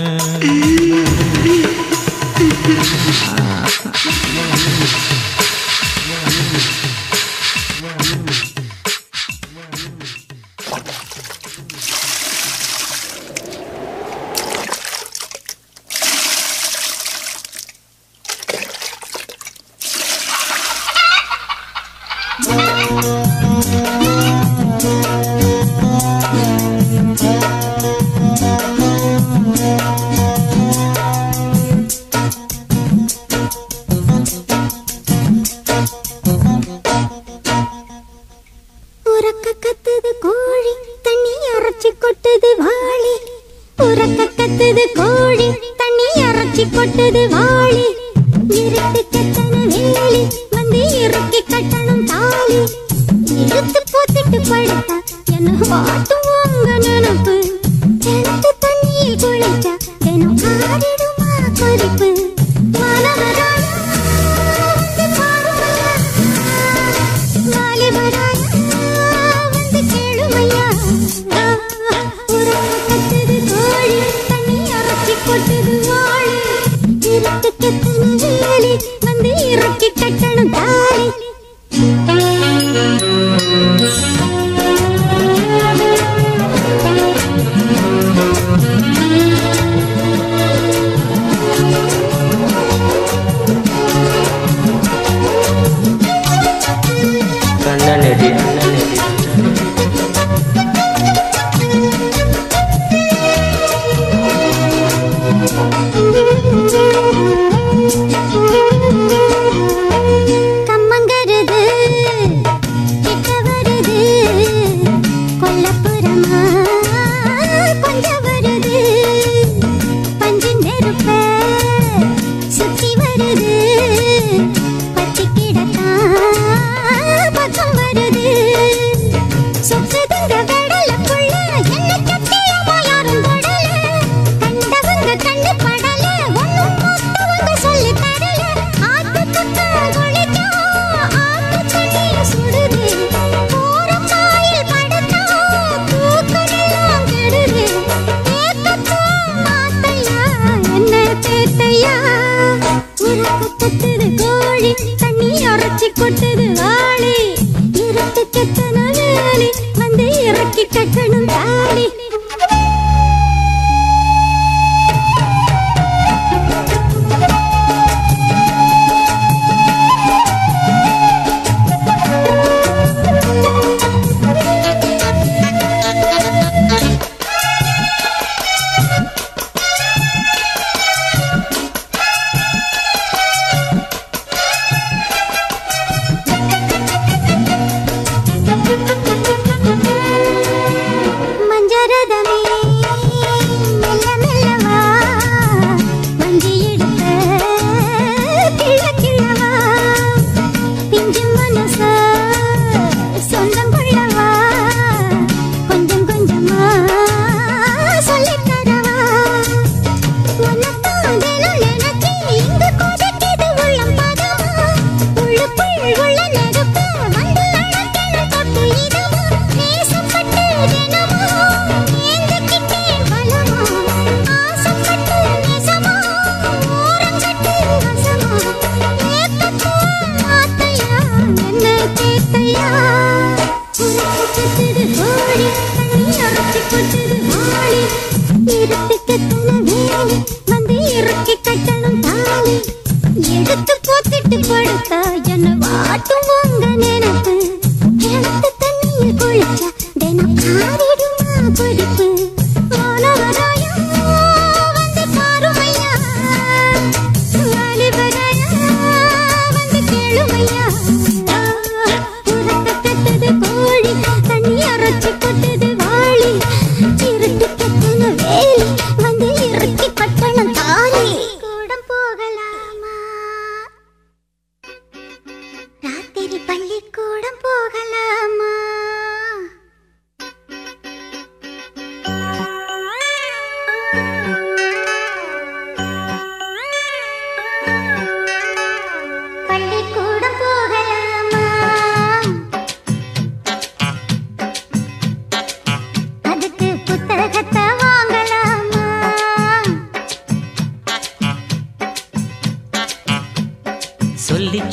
உறக்க கத்துது கோழி தண்ணி அரைச்சி கொட்டுது வாளி உறக்க கத்துது கோழி தண்ணி அரைச்சி கொட்டுது வாளி இருட்டு கத்தன வேலி வந்து இறக்கி கட்டணும் தாலி இழுத்து போத்திட்டு படுத்தா என்ன வாட்டும் உங்க நினப்பு கிணத்து தண்ணியில் குளிச்சா தினம் ஆடிடுமா கொதிப்பு மாணவராயா வந்து பாருமையா வாலிபராயா வந்து கேளுமையா உறவு கத்துது கோழி தண்ணி அரைச்சி கொட்டுது வாழி இருட்டு கத்துன வேலி வந்து இறக்கி கட்டணும் தாலி கண்ணனடி கண்ணனடி கம்மங்கருது கிட்ட வருது கொல்லப்புறமா கொஞ்சம் வருது பஞ்சு நெருப்ப சுத்தி வருது பத்தி கிடக்கா பக்கம் வருது சொக்குதுங்க வெடலுக்குள்ள என்ன கட்டியமா யாரும் தொடல கண்டவங்க கண்ணு படல ஒண்ணும் மொத்தவங்க சொல்லி தரல ஆத்து பக்கா குளிச்சா ஆத்து தண்ணி சுடுது போற பாயில் படுத்தா தூக்கமெல்லாம் கெடுது ஏத்தத்தா மாத்தையா என்ன தேத்தையா உறக்க கத்துது கோழி தண்ணி அரைச்சி கொட்டுது வாளி இருட்டு கத்தன வேலி வந்து இறக்கி கட்டணும் தாலி மஞ்சரதமே மெல்ல மெல்லவா மஞ்சி எடுத்த கிள்ள கிள்ளவா பிஞ்சு மனச சொந்தம் கொள்ளவா கொஞ்சம் கொஞ்சமா சொல்லித் தரவா உன்னைத்தான் தினம் நினைச்சு இங்கு கொதிக்குது உள்ளம் பதமா. உள்ளுக்குள் உள்ள நெருப்பு வந்து அணைக்கணும் தொட்டு இதமா. நேசப்பட்டு தினமும் ஏங்கிக்கிட்டேன் பலமா. ஆசைப்பட்டு நெசமா, ஓரங்கட்டு வசமா. ஏத்தத்தான் மாத்தையா, என்ன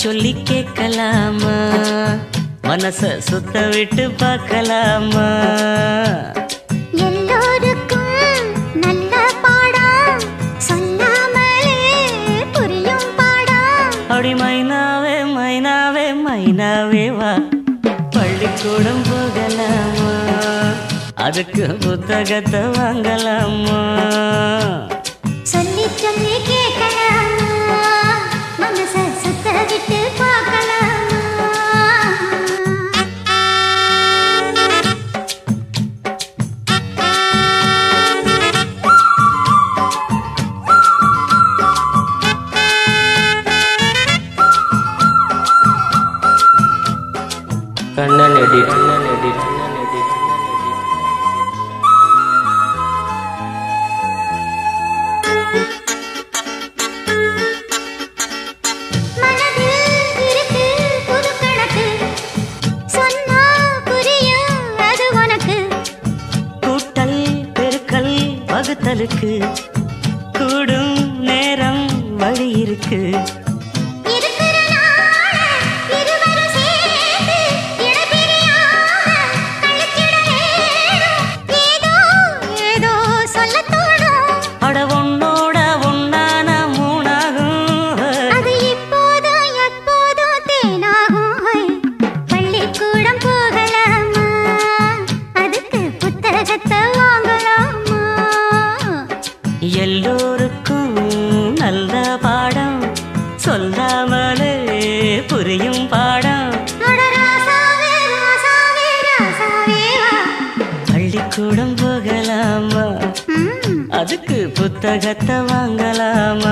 சொல்லி கேட்கலாமா மனச சுத்த விட்டு பார்க்கலாமா எல்லோருக்கும் நல்ல பாடம் சொல்லாமலே புரியும் பாடம் அப்படி மைனாவே மைனாவே மைனாவே வா பள்ளிக்கூடம் போகலாமா அதுக்கு புத்தகத்தை வாங்கலாமா சொல்லி சொல்லி கேட்கலாமா மனச சுத்த விட்டு பார்க்கலாமா கண்ணன் எடிட் கண்ணன் எடிட் மனதில் இருக்கு புது கணக்கு சொன்னா புரியும் அது உனக்கு கூட்டல் பெருக்கல் வகுத்தலுக்கு கூடும் நேரம் வழி இருக்கு இருக்கிற நாள இருவரும் சேர்ந்து இடைபிரியாம கழிச்சிட வேணும். ஏதோ ஏதோ சொல்லத் தோணும். அட உன்னோட ஒன்னான மூணாகும் அது இப்போதும் எப்போதும் தேனாகும். ஹை. பள்ளிக்கூடம் போகலாமா அதுக்கு புத்தகத்தை வாங்கலாமா எல்லோருக்கும் நல்ல பாடம் சொல்லாமலே புரியும் பாடம் அட ராசாவே, ராசாவே, ராசாவே வா. பள்ளிக்கூடம் போகலாமா ம். அதுக்கு புத்தகத்தை வாங்கலாமா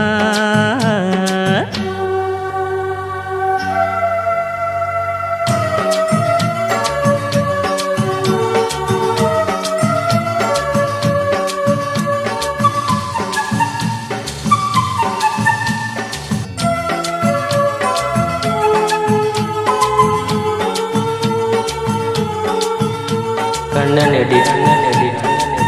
கண்ணன் எடிட் கண்ணன் எடிட்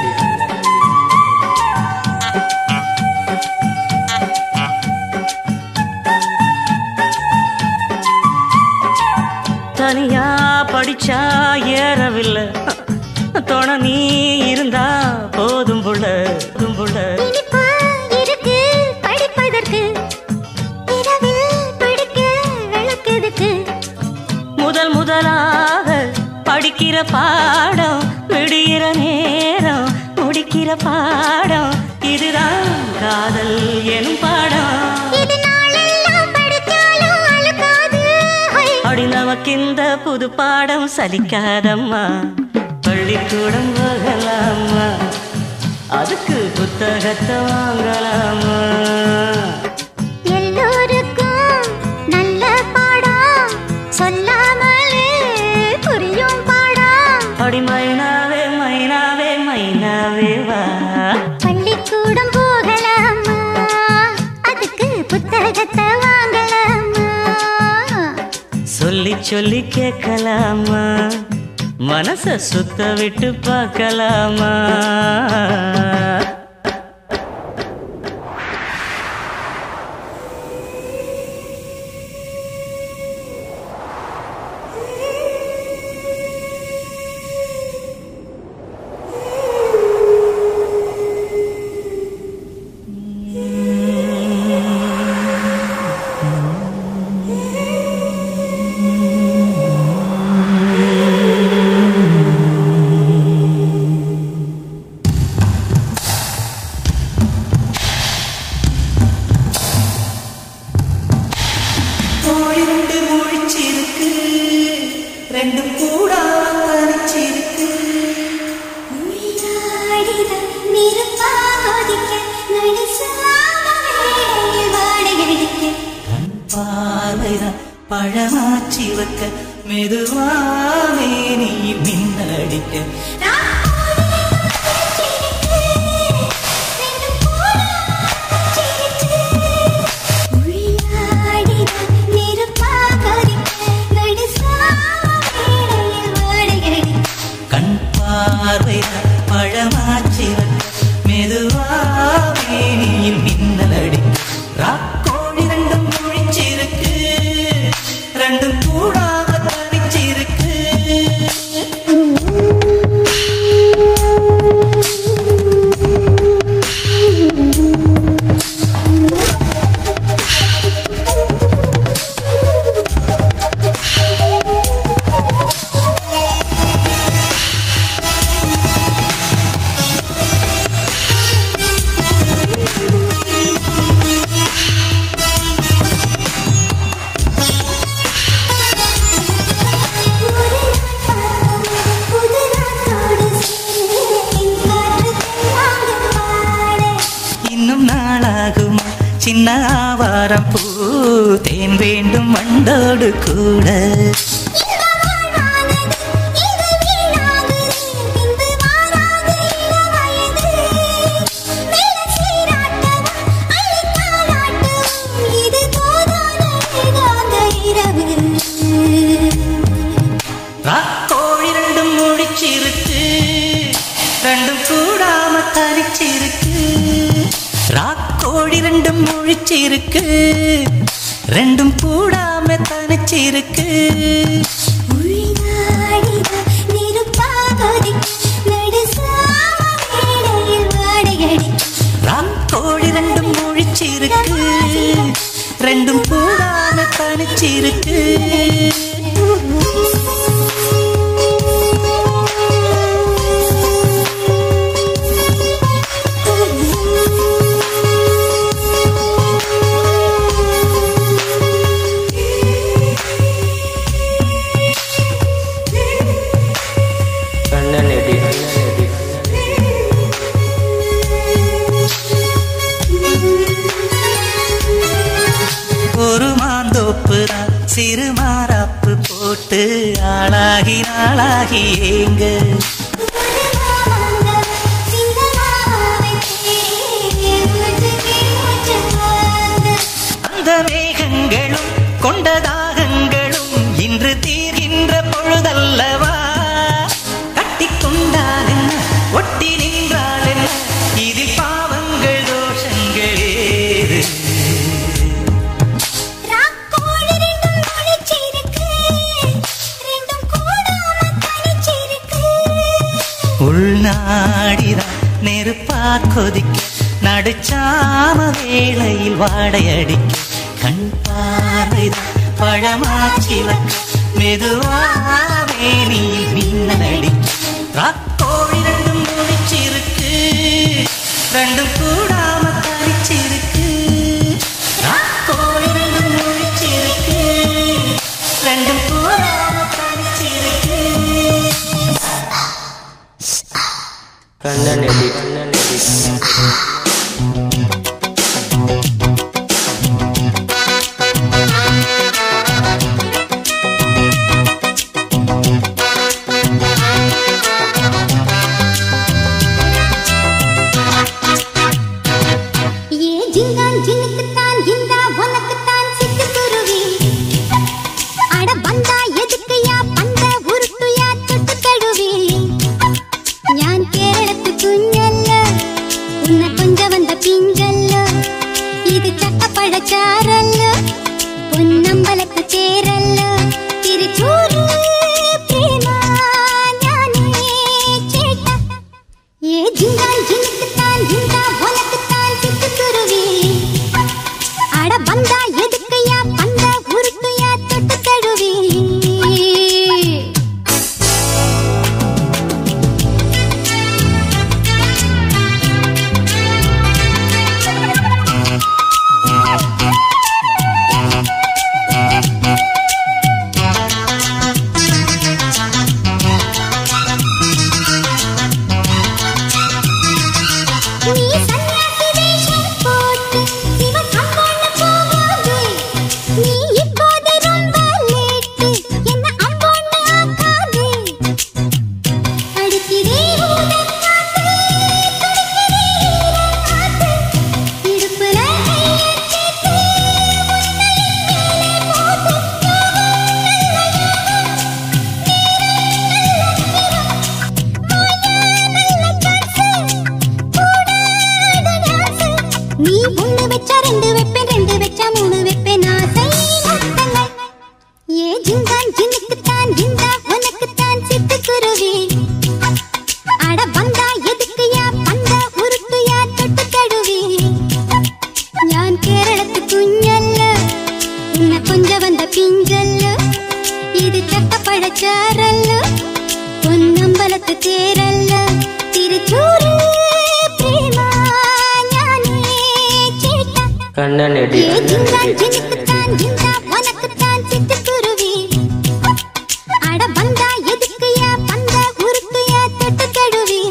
தனியா படிச்சா ஏறவில்லை துணை நீ இருந்தா போதும் புள்ள போதும் புள்ள இனிப்பு இருக்கு படிப்பதற்கு இரவில் படிக்க விளக்குதுக்கு முதல் முதலாக படிக்கிற பாடம் விடுகிற நேரம் முடிக்கிற பாடம் இதுதான் காதல் எனும் பாடம் இது நாளெல்லாம் படிச்சாலும் அழுக்காது ஹை. அப்படி நமக்கு இந்த புது பாடம் சலிக்காதம்மா பள்ளிக்கூடம் போகலாமா அதுக்கு புத்தகத்தை வாங்கலாமா எல்லோருக்கும் நல்ல பாடம் சொல்லாமலே புரியும் பாடம் அப்படி மைனாவே மைனாவே மைனாவே வா பள்ளிக்கூடம் போகலாமா அதுக்கு புத்தகத்தை வாங்கலாமா சொல்லி சொல்லி கேட்கலாமா மனச சுத்த விட்டு பார்க்கலாமா கோழி ரெண்டு முழிச்சிருக்கு ரெண்டும் கூட தனிச்சிருக்கு பார்வைதான் பழமாச்சி வைக்க மெதுவாவே நீ மின்னடிக்க கண் பார்வைதான் பழமாச்சி வைக்க மெதுவாவே நீ மின்னலடிக்க ராக்கோழி ரெண்டும் முழிச்சிருக்கு தாமரம் பூ தேன் வேண்டும் வண்டோடு கூட ராக்கோழி ரெண்டும் முடிச்சிருக்கு ரெண்டும் கூடாம தனிச்சிருக்கு ராக்கோழி ரெண்டும் முழிச்சிருக்கு ரெண்டும் கூடாம தனிச்சிருக்கு ராக்கோழி ரெண்டும் முழிச்சிருக்கு ரெண்டும் கூடாம தனிச்சிருக்கு கண்ணன் எடி ஒரு மாந்தோப்பு தான் சிறு மாறாப்பு போட்டு ஆளாகி நாளாகி ஏங்க அந்த மேகங்களும் கொண்ட தாகங்களும் இன்று தீர்கின்ற பொழுதல்லவா கட்டிக்கொண்டால் என்ன ஒட்டி நின்றால் என்ன இதில் பாவங்கள் தோஷங்கள் ஏது உள்நாடிதான் நெருப்பா கொதிக்க நடுச்சாம வேளையில் வாடையடிக்க கண் பார்வைதான் பழமாச்சிவக்க மெதுவாவே நீ மின்னலடிக்க ராக்கோழி ரெண்டும் முடிச்சிருக்கு ரெண்டும் கூடாம தனிச்சிருக்கு ராக்கோழி ரெண்டும் முடிச்சிருக்கு ரெண்டும் கூடாம தனிச்சிருக்கு கண்ணன் எடி கண்ணன் எடி ஏ ஜிங்கான் ஜினுக்குத்தான் இந்தா உனக்குத்தான் சிட்டுக்குருவி அட வந்தா எதுக்குயா பந்த உருட்டுயா தொட்டு தழுவி ഞാൻ കേരളത്ത് കുഞ്ഞല്ല ഉന്ന കൊഞ്ച വന്ന പിഞ്ചല്ല ഇത് ചക്കപ്പഴച്ചാറല്ല പൊന്നമ്പലത്ത് ചേരല്ല തിരുച്ചൂര് പ്രേമ ഞാനേ ചേട്ട ഏ ജിങ്കാൻ ജിനുക്കുത്താൻ ജിന്താ ഉനക്കുത്താൻ ചിട്ടുക്കുരുവി അട വந்தா എതുക്കയ്യാ പந்த ഉരുട്ടുയാ തൊട്ട് തഴുവി நீ சன்னியாசி வேஷம் போட்டு சிவன் அம்போன்னு போகாதே. நீ இப்போது ரொம்ப லேட்டு, என்ன அம்போன்னு ஆக்காதே. அடிக்கிறே ஊதக்காத்து, துடிக்கிறே ஈரக்காத்து. இடுப்புல கையைச் சேர்த்து, உன்னையும் மேலே போட்டு யோகம் நல்ல யோகம். நீ ஒண்ணு வச்சா ரெண்டு வைப்பேன் ரெண்டு வச்சா மூணு வைப்பேன் ஆசை மொத்தங்கள் ஏ ஜிங்கான் ஜினுக்குத்தான் ஜிந்தா உனக்குத்தான் சிட்டுக்குருவி அட வந்தா எதுக்குயா பந்த உருட்டுயா தொட்டு தழுவி ഞാൻ കേരളത്ത് കുഞ്ഞല്ല ഇന്ന കൊഞ്ച വന്ന പിഞ്ചല്ല ഇത് ചക്കപ്പഴച്ചാറല്ല പൊന്നമ്പലത്ത് തേരല്ല തിരുച്ചൂര് പ്രേമ ഞാനേ ചേട്ട கண்ணன் எடி ஏ ஜிங்கான் ஜினுக்குத்தான் ஜிந்தா உனக்குத்தான் சிட்டுக்குருவி அட வந்தா எதுக்குயா பந்த உருட்டுயா தொட்டு தழுவி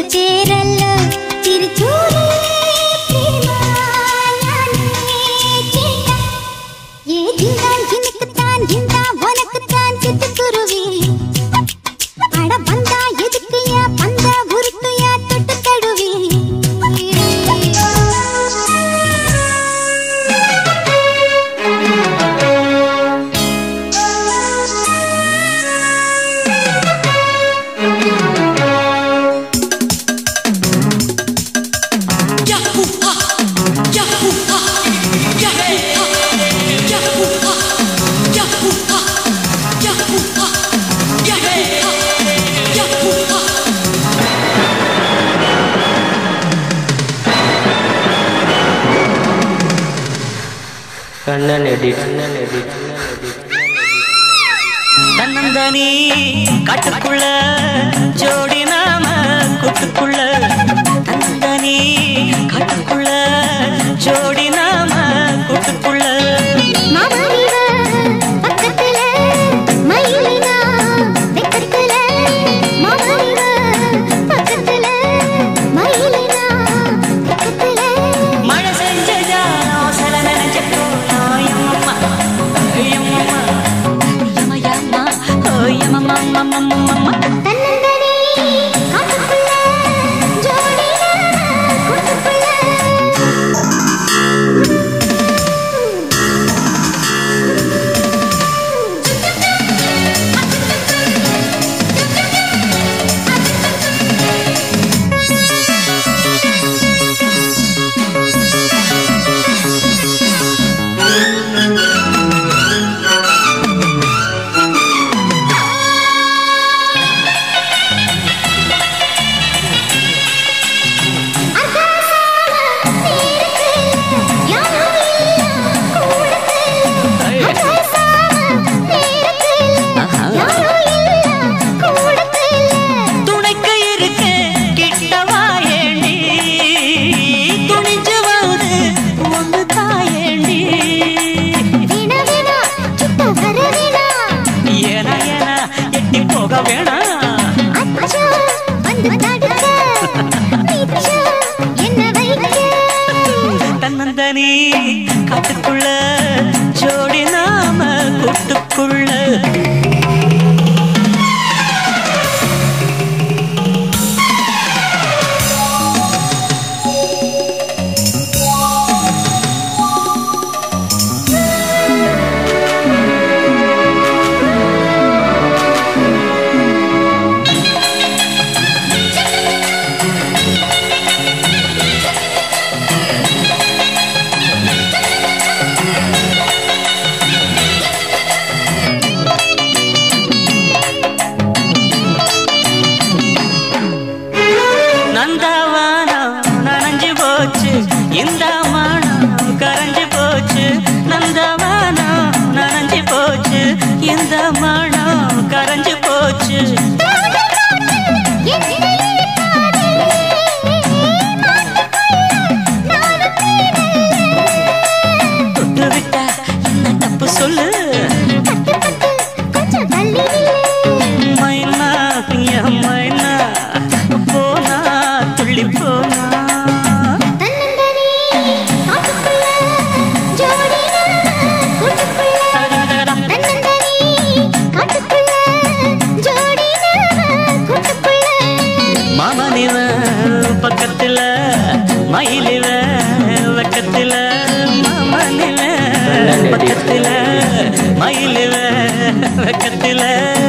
பேரல்ல திருச்சூரே பிரேமா நானே கேட்டா ஏ ஜிந்தான் ஜினுக்குத்தான் ஜிந்தா உனக்குத்தான் சிட்டுக்குருவி அட பந்தா எதுக்குயா பந்தா உருட்டுயா தொட்டு தடுவி கண்ணன் எடி கண்ணன் எடி தன்னந்தனி காட்டுக்குள்ள ஜோடி நாம கூட்டுக்குள்ள தன்னந்தனி காட்டுக்குள்ள ஜோடி நாம கூட்டுக்குள்ள மாமாவிவ பக்கத்துல மயிலினா வெக்கத்துல மாமாவிவ பக்கத்துல மயிலினா வெக்கத்துல மழை செஞ்ச ஜாலம் சில நினைச்ச கோலம் எம்மம்மா எம்மம்மா எம்ம எம்ம ஓ எம்மம்மா மம்மம்மா தன்னந்தனி காட்டுக்குள்ள ஜோடினா கூட்டுக்குள்ள துணைக்கு இருக்கு கிட்டவா ஏண்டி துணிஞ்சு வந்து ஒன்று தாயேண்டி ஏனா ஏனா எட்டி போக வேணாம் தன்னந்தனி காட்டுக்குள்ள ஜோடி நாம கூட்டுக்குள்ள நந்தவானம் நனைஞ்சு போச்சு இந்த மானம் கரைஞ்சு போச்சு நந்தவானம் நனைஞ்சு போச்சு இந்த மானம் கரைஞ்சு போச்சு தொட்டு விட்டா என்ன தப்பு சொல்லு மைனா என் மைனா போனா துள்ளி போனா மாமனிவ பக்கத்துல மயிலிவ வெக்கத்துல மாமனிவ பக்கத்துல மயிலிவ வெக்கத்துல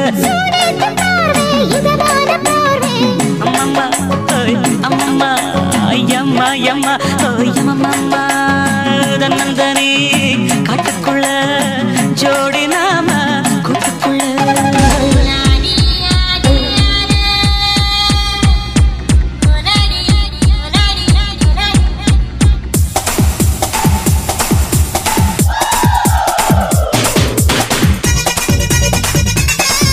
அம்மம்மா ஓய் அம்மம்மா ஐயம்மா ஐயம்மா ஓய் அம்மம்மா தன்னந்தனி காட்டுக்குள்ள ஜோடி நாம கூட்டுக்குள்ள Thank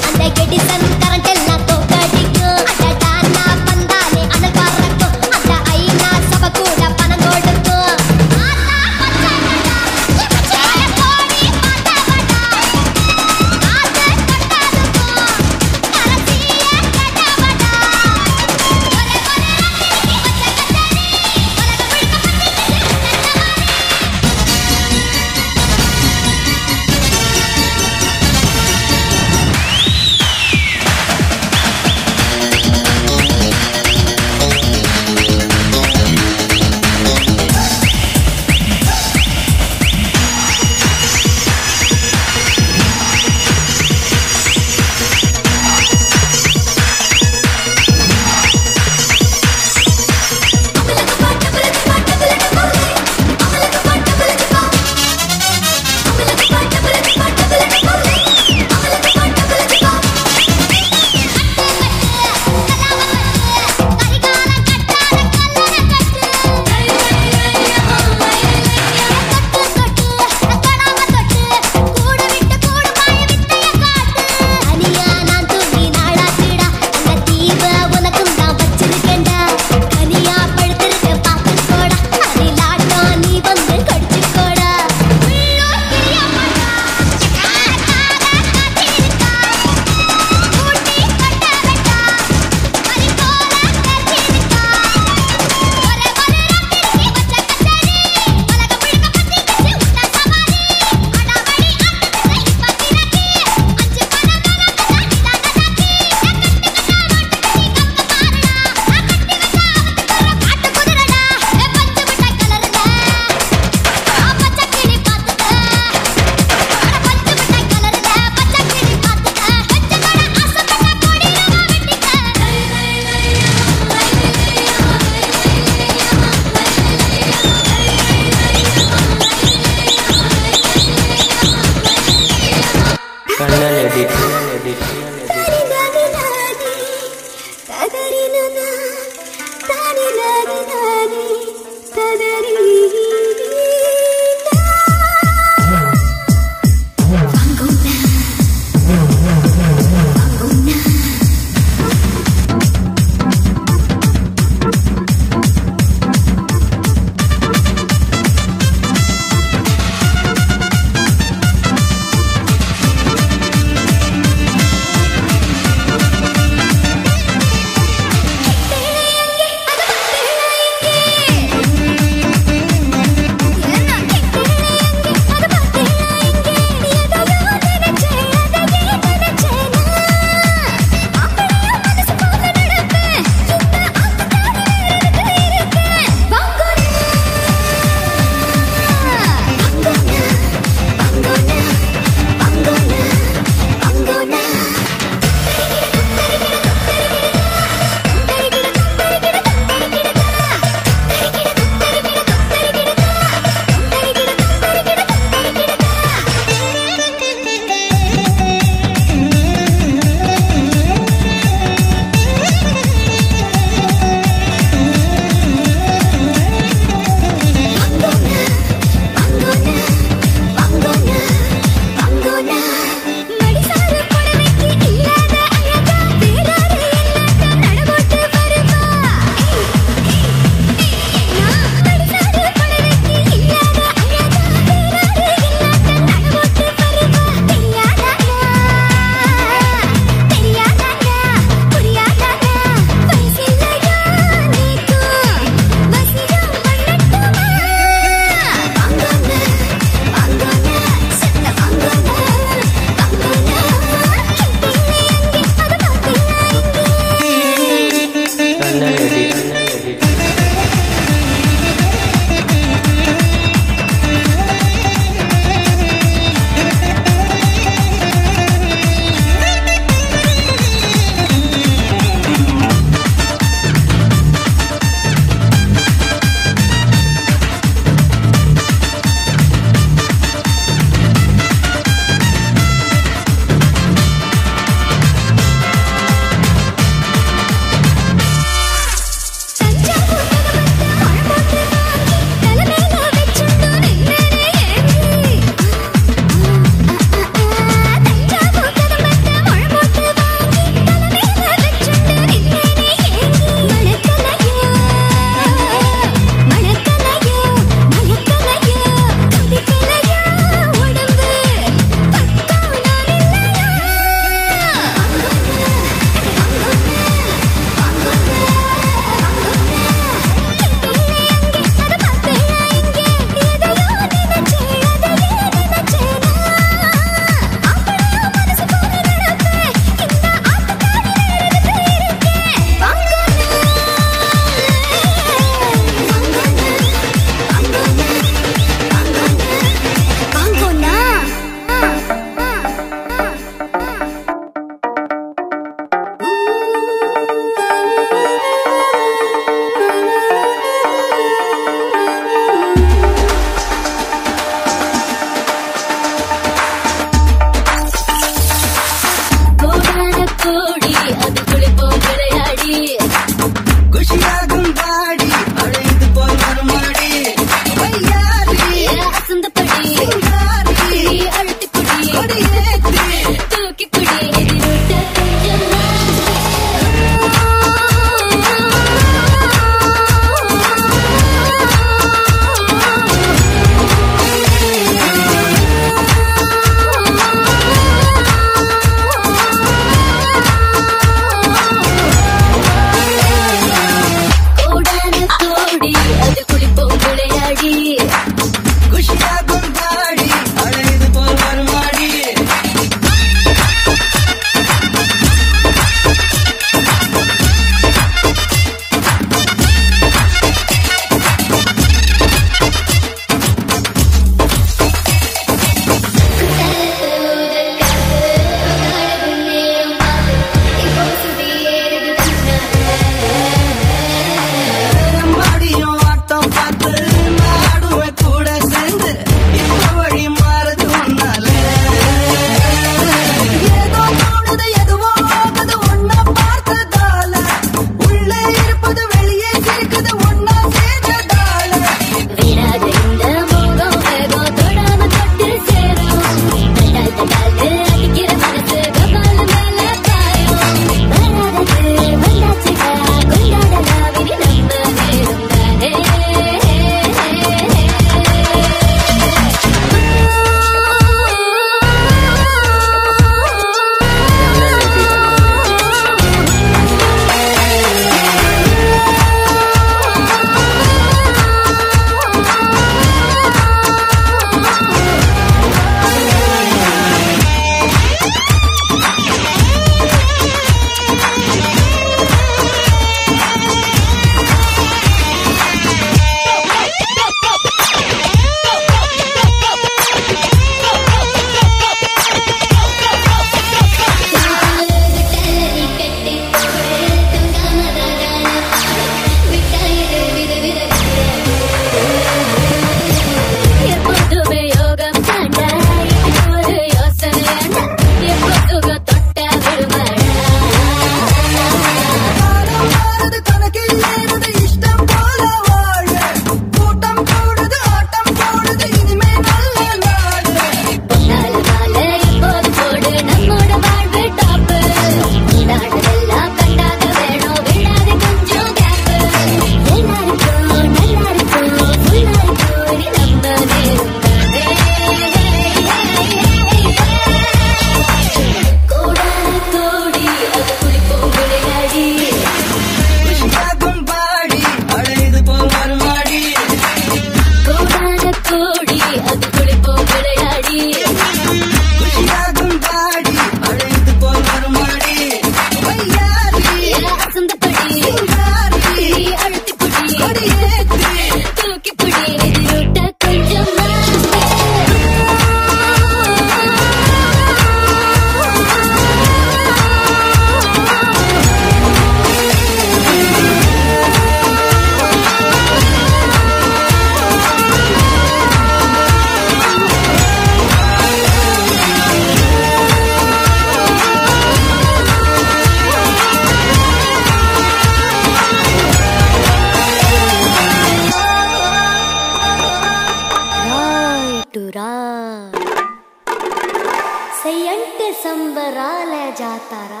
தரா தரா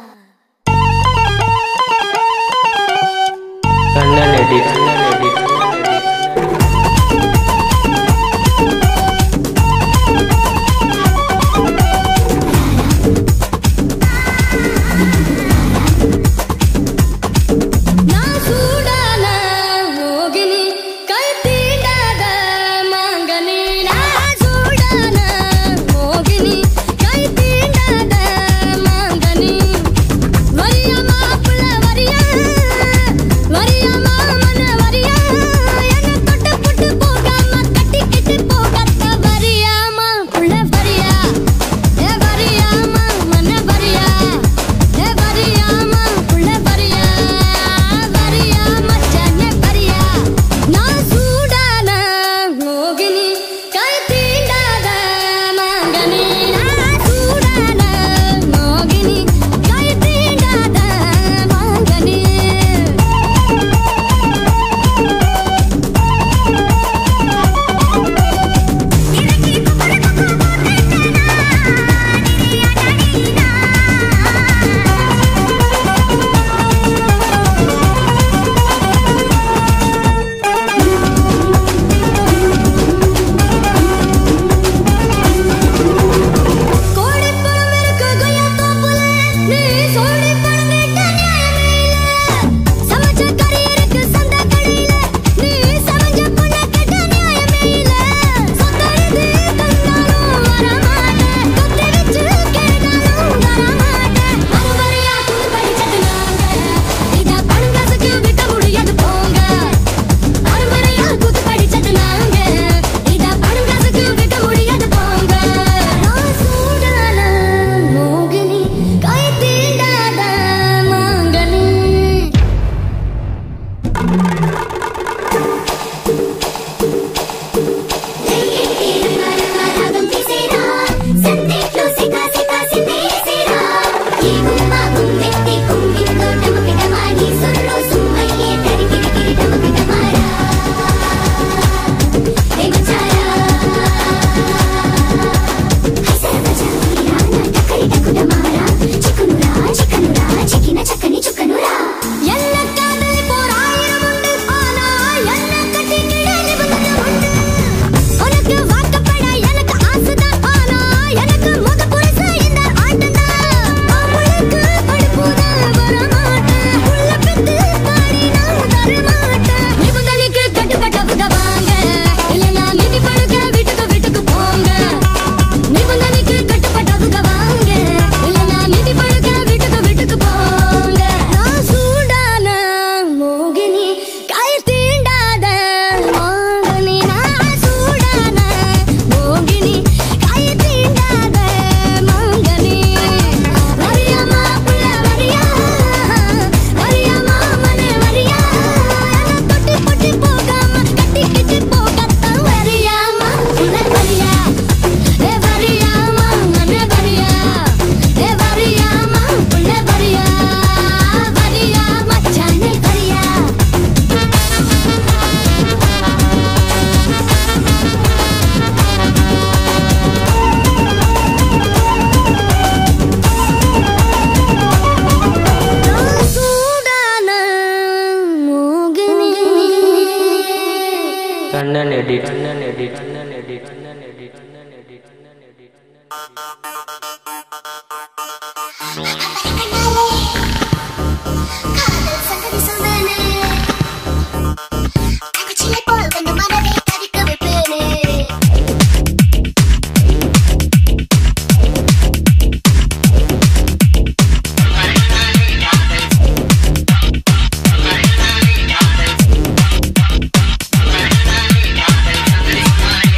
கண்ணன் எடிட் கண்ணன் எடிட் கண்ணன் எடிட் நான் சூடான மோகினி கை தீண்டாத மாங்கனி நான் சூடான மோகினி கை தீண்டாத மாங்கனி வரியா மாப்பிள்ள வரியா வரியா மாமன வரியா என்ன தொட்டு புட்டு போகாம கட்டிக்கிட்டு போகத்த வரியா மாப்பிள்ள வரியா ஏ வரியா மாமன வரியா ஏ வரியா மாப்பிள்ள வரியா வரியா மச்சானே வரியா நான் சூடான மோகினி கை தீண்டாத மாங்கனி நான் சூடான மோகினி கை தீண்டாத மாங்கனி கோடி பணம் இருக்கு கொய்யா தோப்புல நீ சோடி பணம் கேட்ட நியாயமே இல்ல சமைச்ச கறி இருக்கு சந்த கடையில நீ சமைச்ச பொண்ண கேட்ட நியாயமே இல்ல சொந்த இது தந்தாலும் வரமாட்டேன் கொத்தி வச்சு கேட்டாலும் வரமாட்டேன் அறுவரையா துணி படிச்சது நாங்க இத பணம் காசுக்கு விட்ட முடியாது போங்க அறுவரையா கூத்து படிச்சது நாங்க இத பணம் காசுக்கு விட்ட முடியாது போங்க நான் சூடான மோகினி கை தீண்டாத மாங்கனி ಎಲ್ಲ ಕಾದಲಿ போராயிரம் உண்டு ஆனா என்ன கட்டிக்கிட நிபந்தனை உண்டு உனக்கு வாக்கப்பட எனக்கு ஆசைதான் ஆனா எனக்கு முத புரிசு இந்த ஆட்டுதான் அவளுக்கு படிப்புதான் வரமாட்டேன் உள்ள பெத்து தாடி நான் தரமாட்டேன் நிபந்தனைக்கு கட்டுப்பட்டவங்க வாங்க இல்லைன்னா மிதி படுக்க வீட்டுக்கு வீட்டுக்கு போங்க நிபந்தனைக்கு கட்டுப்பட்டவங்க வாங்க இல்லைன்னா மிதி படுக்க வீட்டுக்கு வீட்டுக்கு போங்க நான் சூடான மோகினி கை தீண்டாத மோகினி நான் சூடான மோகினி கை தீண்டாத மோகினி வரியா மாப்பிள்ள வரியா வரியா மாமனே வரியா என்ன தொட்டு பொட்டி போகாம கட்டிக்கிட்டு போகத்தான் வரியா மாப்பிள்ள வரியா ஏ வரியா மாமனே வரியா ஏ வரியா மாப்பிள்ள வரியா வரியா மச்சானே வரியா சூடான மோகினி கண்ணன் எடிட் கண்ணன் எடிட் கண்ணன் எடிட் கண்ணன் எடிட் கண்ணன் எடிட் கண்ணன் எடிட் காதல் சங்கதி சொன்னேனே தங்கச்சியை போல் கண்டு மனதை தவிக்க வைப்பேனே Thank you.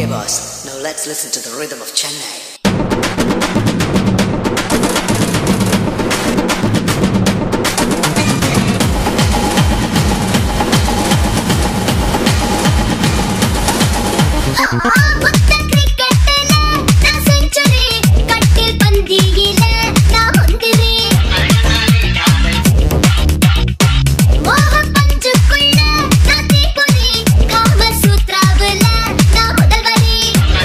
Okay, boss. Now let's listen to the rhythm of Chennai. புத்த கிரிக்கெட்டுல நான் செஞ்சுரி கட்டில் பந்தியில நான் முந்திரி மோக பஞ்சுக்குள்ள நான் தீப்பொறி காம சூத்ராவுல நான் முதல்வரி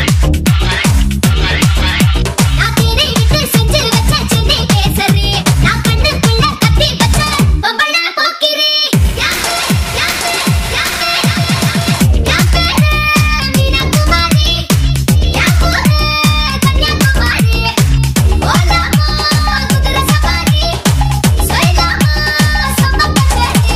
நான் தேடி விட்டு செஞ்சு வச்ச சின்ன கேசரி நான் கண்ணுக்குள்ள கத்தி வச்ச பொம்பள போக்கிரி யாரு யாரு யாரு யாரு பேரு மீனாகுமாரி யாரு கன்னியாகுமாரி ஓலாமா குதிரை சவாரி சொல்லாமா சம்மப்பச்சேரி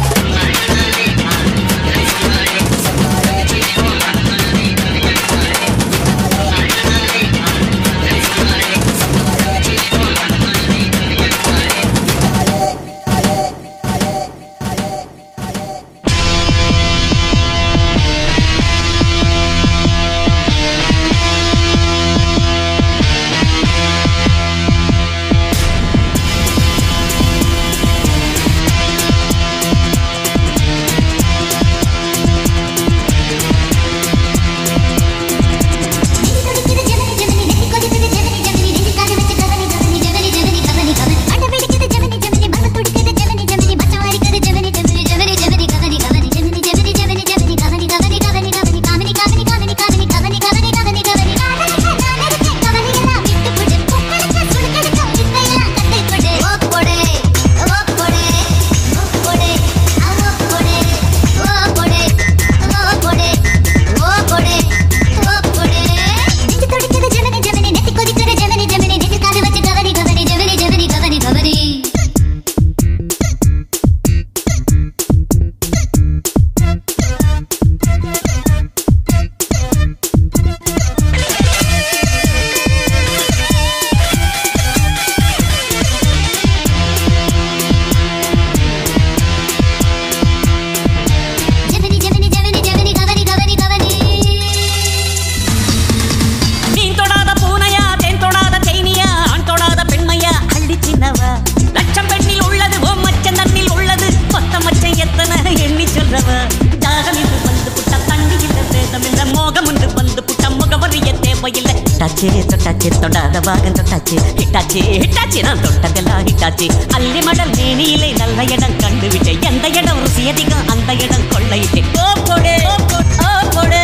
மீன் தொடாத பூனையா தேன் தொடாத தேனியா ஆண் தொடாத பெண்மையா அள்ளி சின்னவா லட்சம் பெண்ணில் உள்ளது ஓ மச்சம் தண்ணில் உள்ளது கொத்த மச்சம் எத்தனை எண்ணி சொல்றவ தாகம் என்று வந்து புட்ட தண்ணி இல்ல வேதம் இல்ல மோகம் என்று வந்து புட்ட முகவரிய தேவையில்லை ஹிட்டாச்சி தொட்டாச்சி தொடாத பாகம் தொட்டாச்சி ஹிட்டாச்சி ஹிட்டாச்சி நான் தொட்டதெல்லாம் ஹிட்டாச்சி அள்ளி மடல் மேனியிலே நல்ல இடம் கண்டுவிட்டேன் எந்த இடம் ருசி அதிகம் அந்த இடம் கொள்ளையிட்டேன் ஓ போடு ஓ போடு ஓ போடு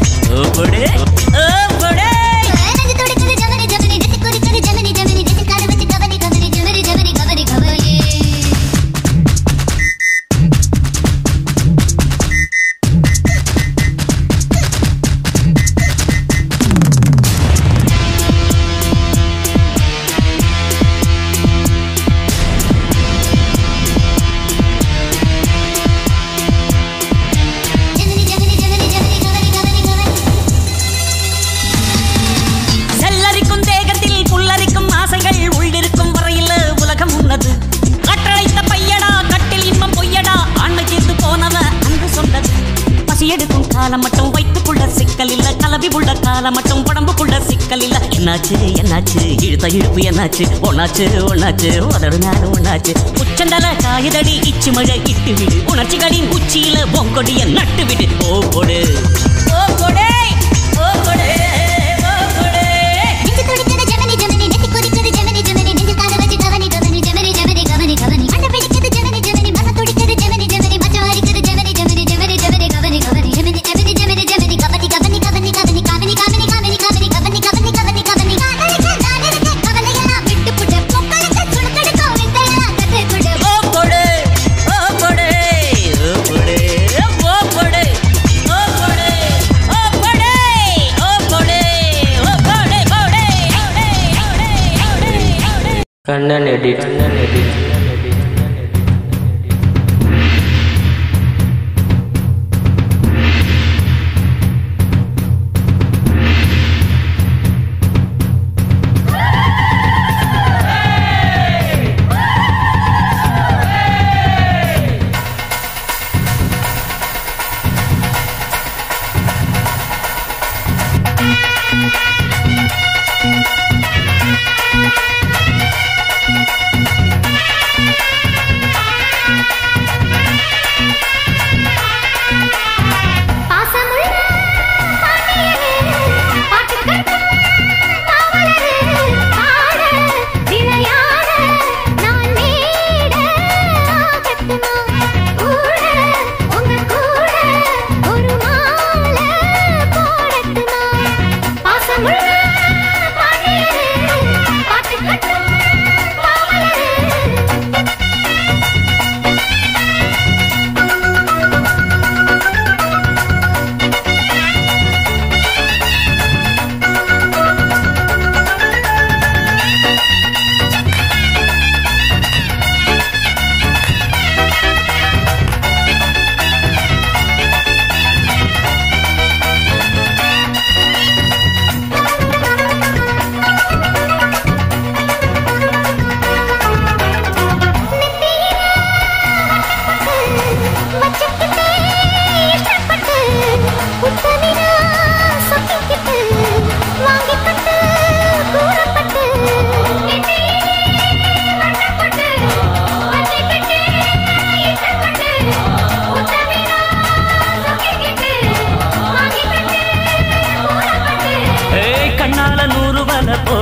ஓ போடு ஓ போடு செல்லரிக்கும் தேகத்தில் புல்லரிக்கும் ஆசைகள் உள்ளிருக்கும் வரையில் உலகம் உன்னது கட்டளைத்த பையடா கட்டில் இன்பம் பொய்யடா ஆண்மை தீர்ந்து போனவ அன்று சொன்னது பசி எடுக்கும் காலம் மட்டும் வைத்துக்குள்ள சிக்கல் இல்ல கலவி உள்ள காலம் மட்டும் உடம்புக்குள்ள சிக்கல் இல்ல என்னாச்சு என்னாச்சு இழுத்த இழுப்பு என்னாச்சு ஒன்னாச்சு ஒன்னாச்சு உதடு நாள் ஒன்னாச்சு உச்சந்தல காயுதடி இச்சு மழை இட்டு விடு உணர்ச்சிகளின் உச்சியில பொங்கொடிய நட்டு விடு ஓ கொடு ஓ கொடே ஓ கொடே ஓ கொடே ஓ கொடு ஓ கொடு ஓ கொடு ஓ கொடு ஓ கொடு ஓ கொடு ஓ கொடு ஓ கொடு கொடு கண்ணன் எடி கண்ணன் எடி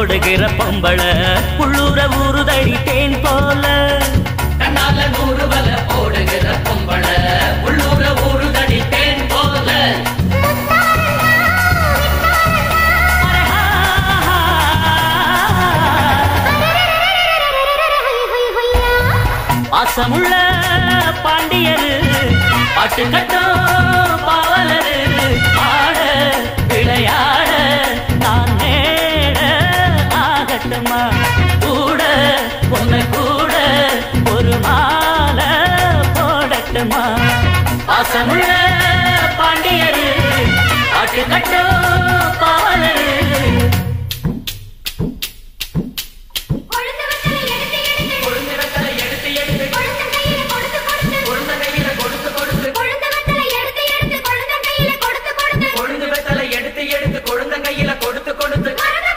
போடுகிற பொம்பள உள்ளூர ஊறுதடி தேன் போல கண்ணால நூறு வல போடுகிற பொம்பள உள்ளூர ஊறுதடி தேன் போல பாசமுள்ள பாண்டியரு பாட்டு கட்டும் பாவலரு ஆட விளையாட நான் நேட ஆகட்டுமா கூட உன்னை கூட ஒரு மாலை போடட்டுமா பாசமுள்ள பாண்டியரு பாட்டு கட்டும் பாவலரு கொழுந்து வெத்தலை எடுத்து எடுத்து கொழுந்த கையில கொடுத்து கொடுத்து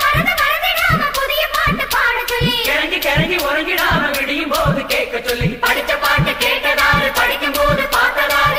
கிறங்கி கிறங்கி உறங்கிடாம விடியும் போது கேட்க சொல்லி படிச்ச பாட்டு கேட்டதாரு படிக்கும் போது பார்த்ததாரு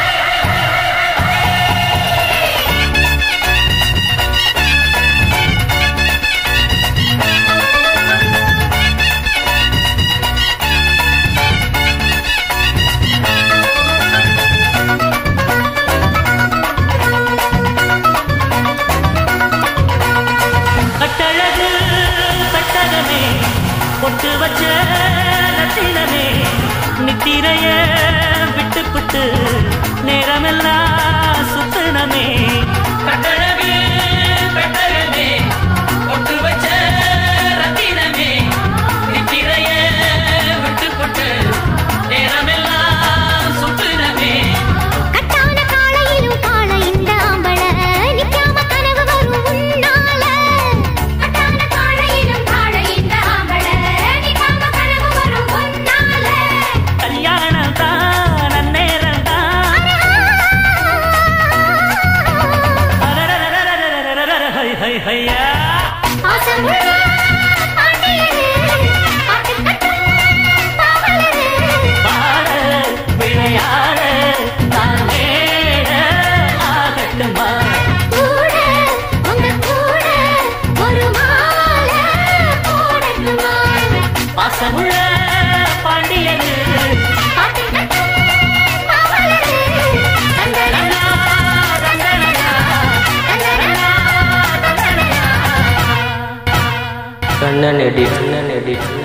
கட்டழகு கட்டகமே பொட்டு வச்ச ரத்தினமே நித்திரைய விட்டு புட்டு நேரமெல்லாம் சுத்தனமே கட்டழகு பெட்டகமே ஒட்டு வச்ச ரத்தினமே நித்திரைய விட்டு போட்டு நேரமெல்லாம் சுற்றுனமே கட்டான காளையிலும் காள இந்த ஆம்பள நிக்காம கனவு வரும் உன்னால கட்டான காளையிலும் காள இந்த ஆம்பள நிக்காம கனவு வரும் உன்னால கல்யாணம் தான் நன்னேரம் தான் ஹை ஹை ஹையா ஆசமுள்ள பாண்டியனே பாட்டு கட்டும் பாவலரே பாட விளையாட நான் நேர ஆகட்டுமா கூட உங்க கூட ஒரு மாலை போடட்டுமா பாசமுள்ள பாண்டியனு பாட்டு கட்டும் பாவலரே தந்தரனா தந்தரனா தந்தரனா தந்தரனா கண்ணன் எடி கண்ணன் எடி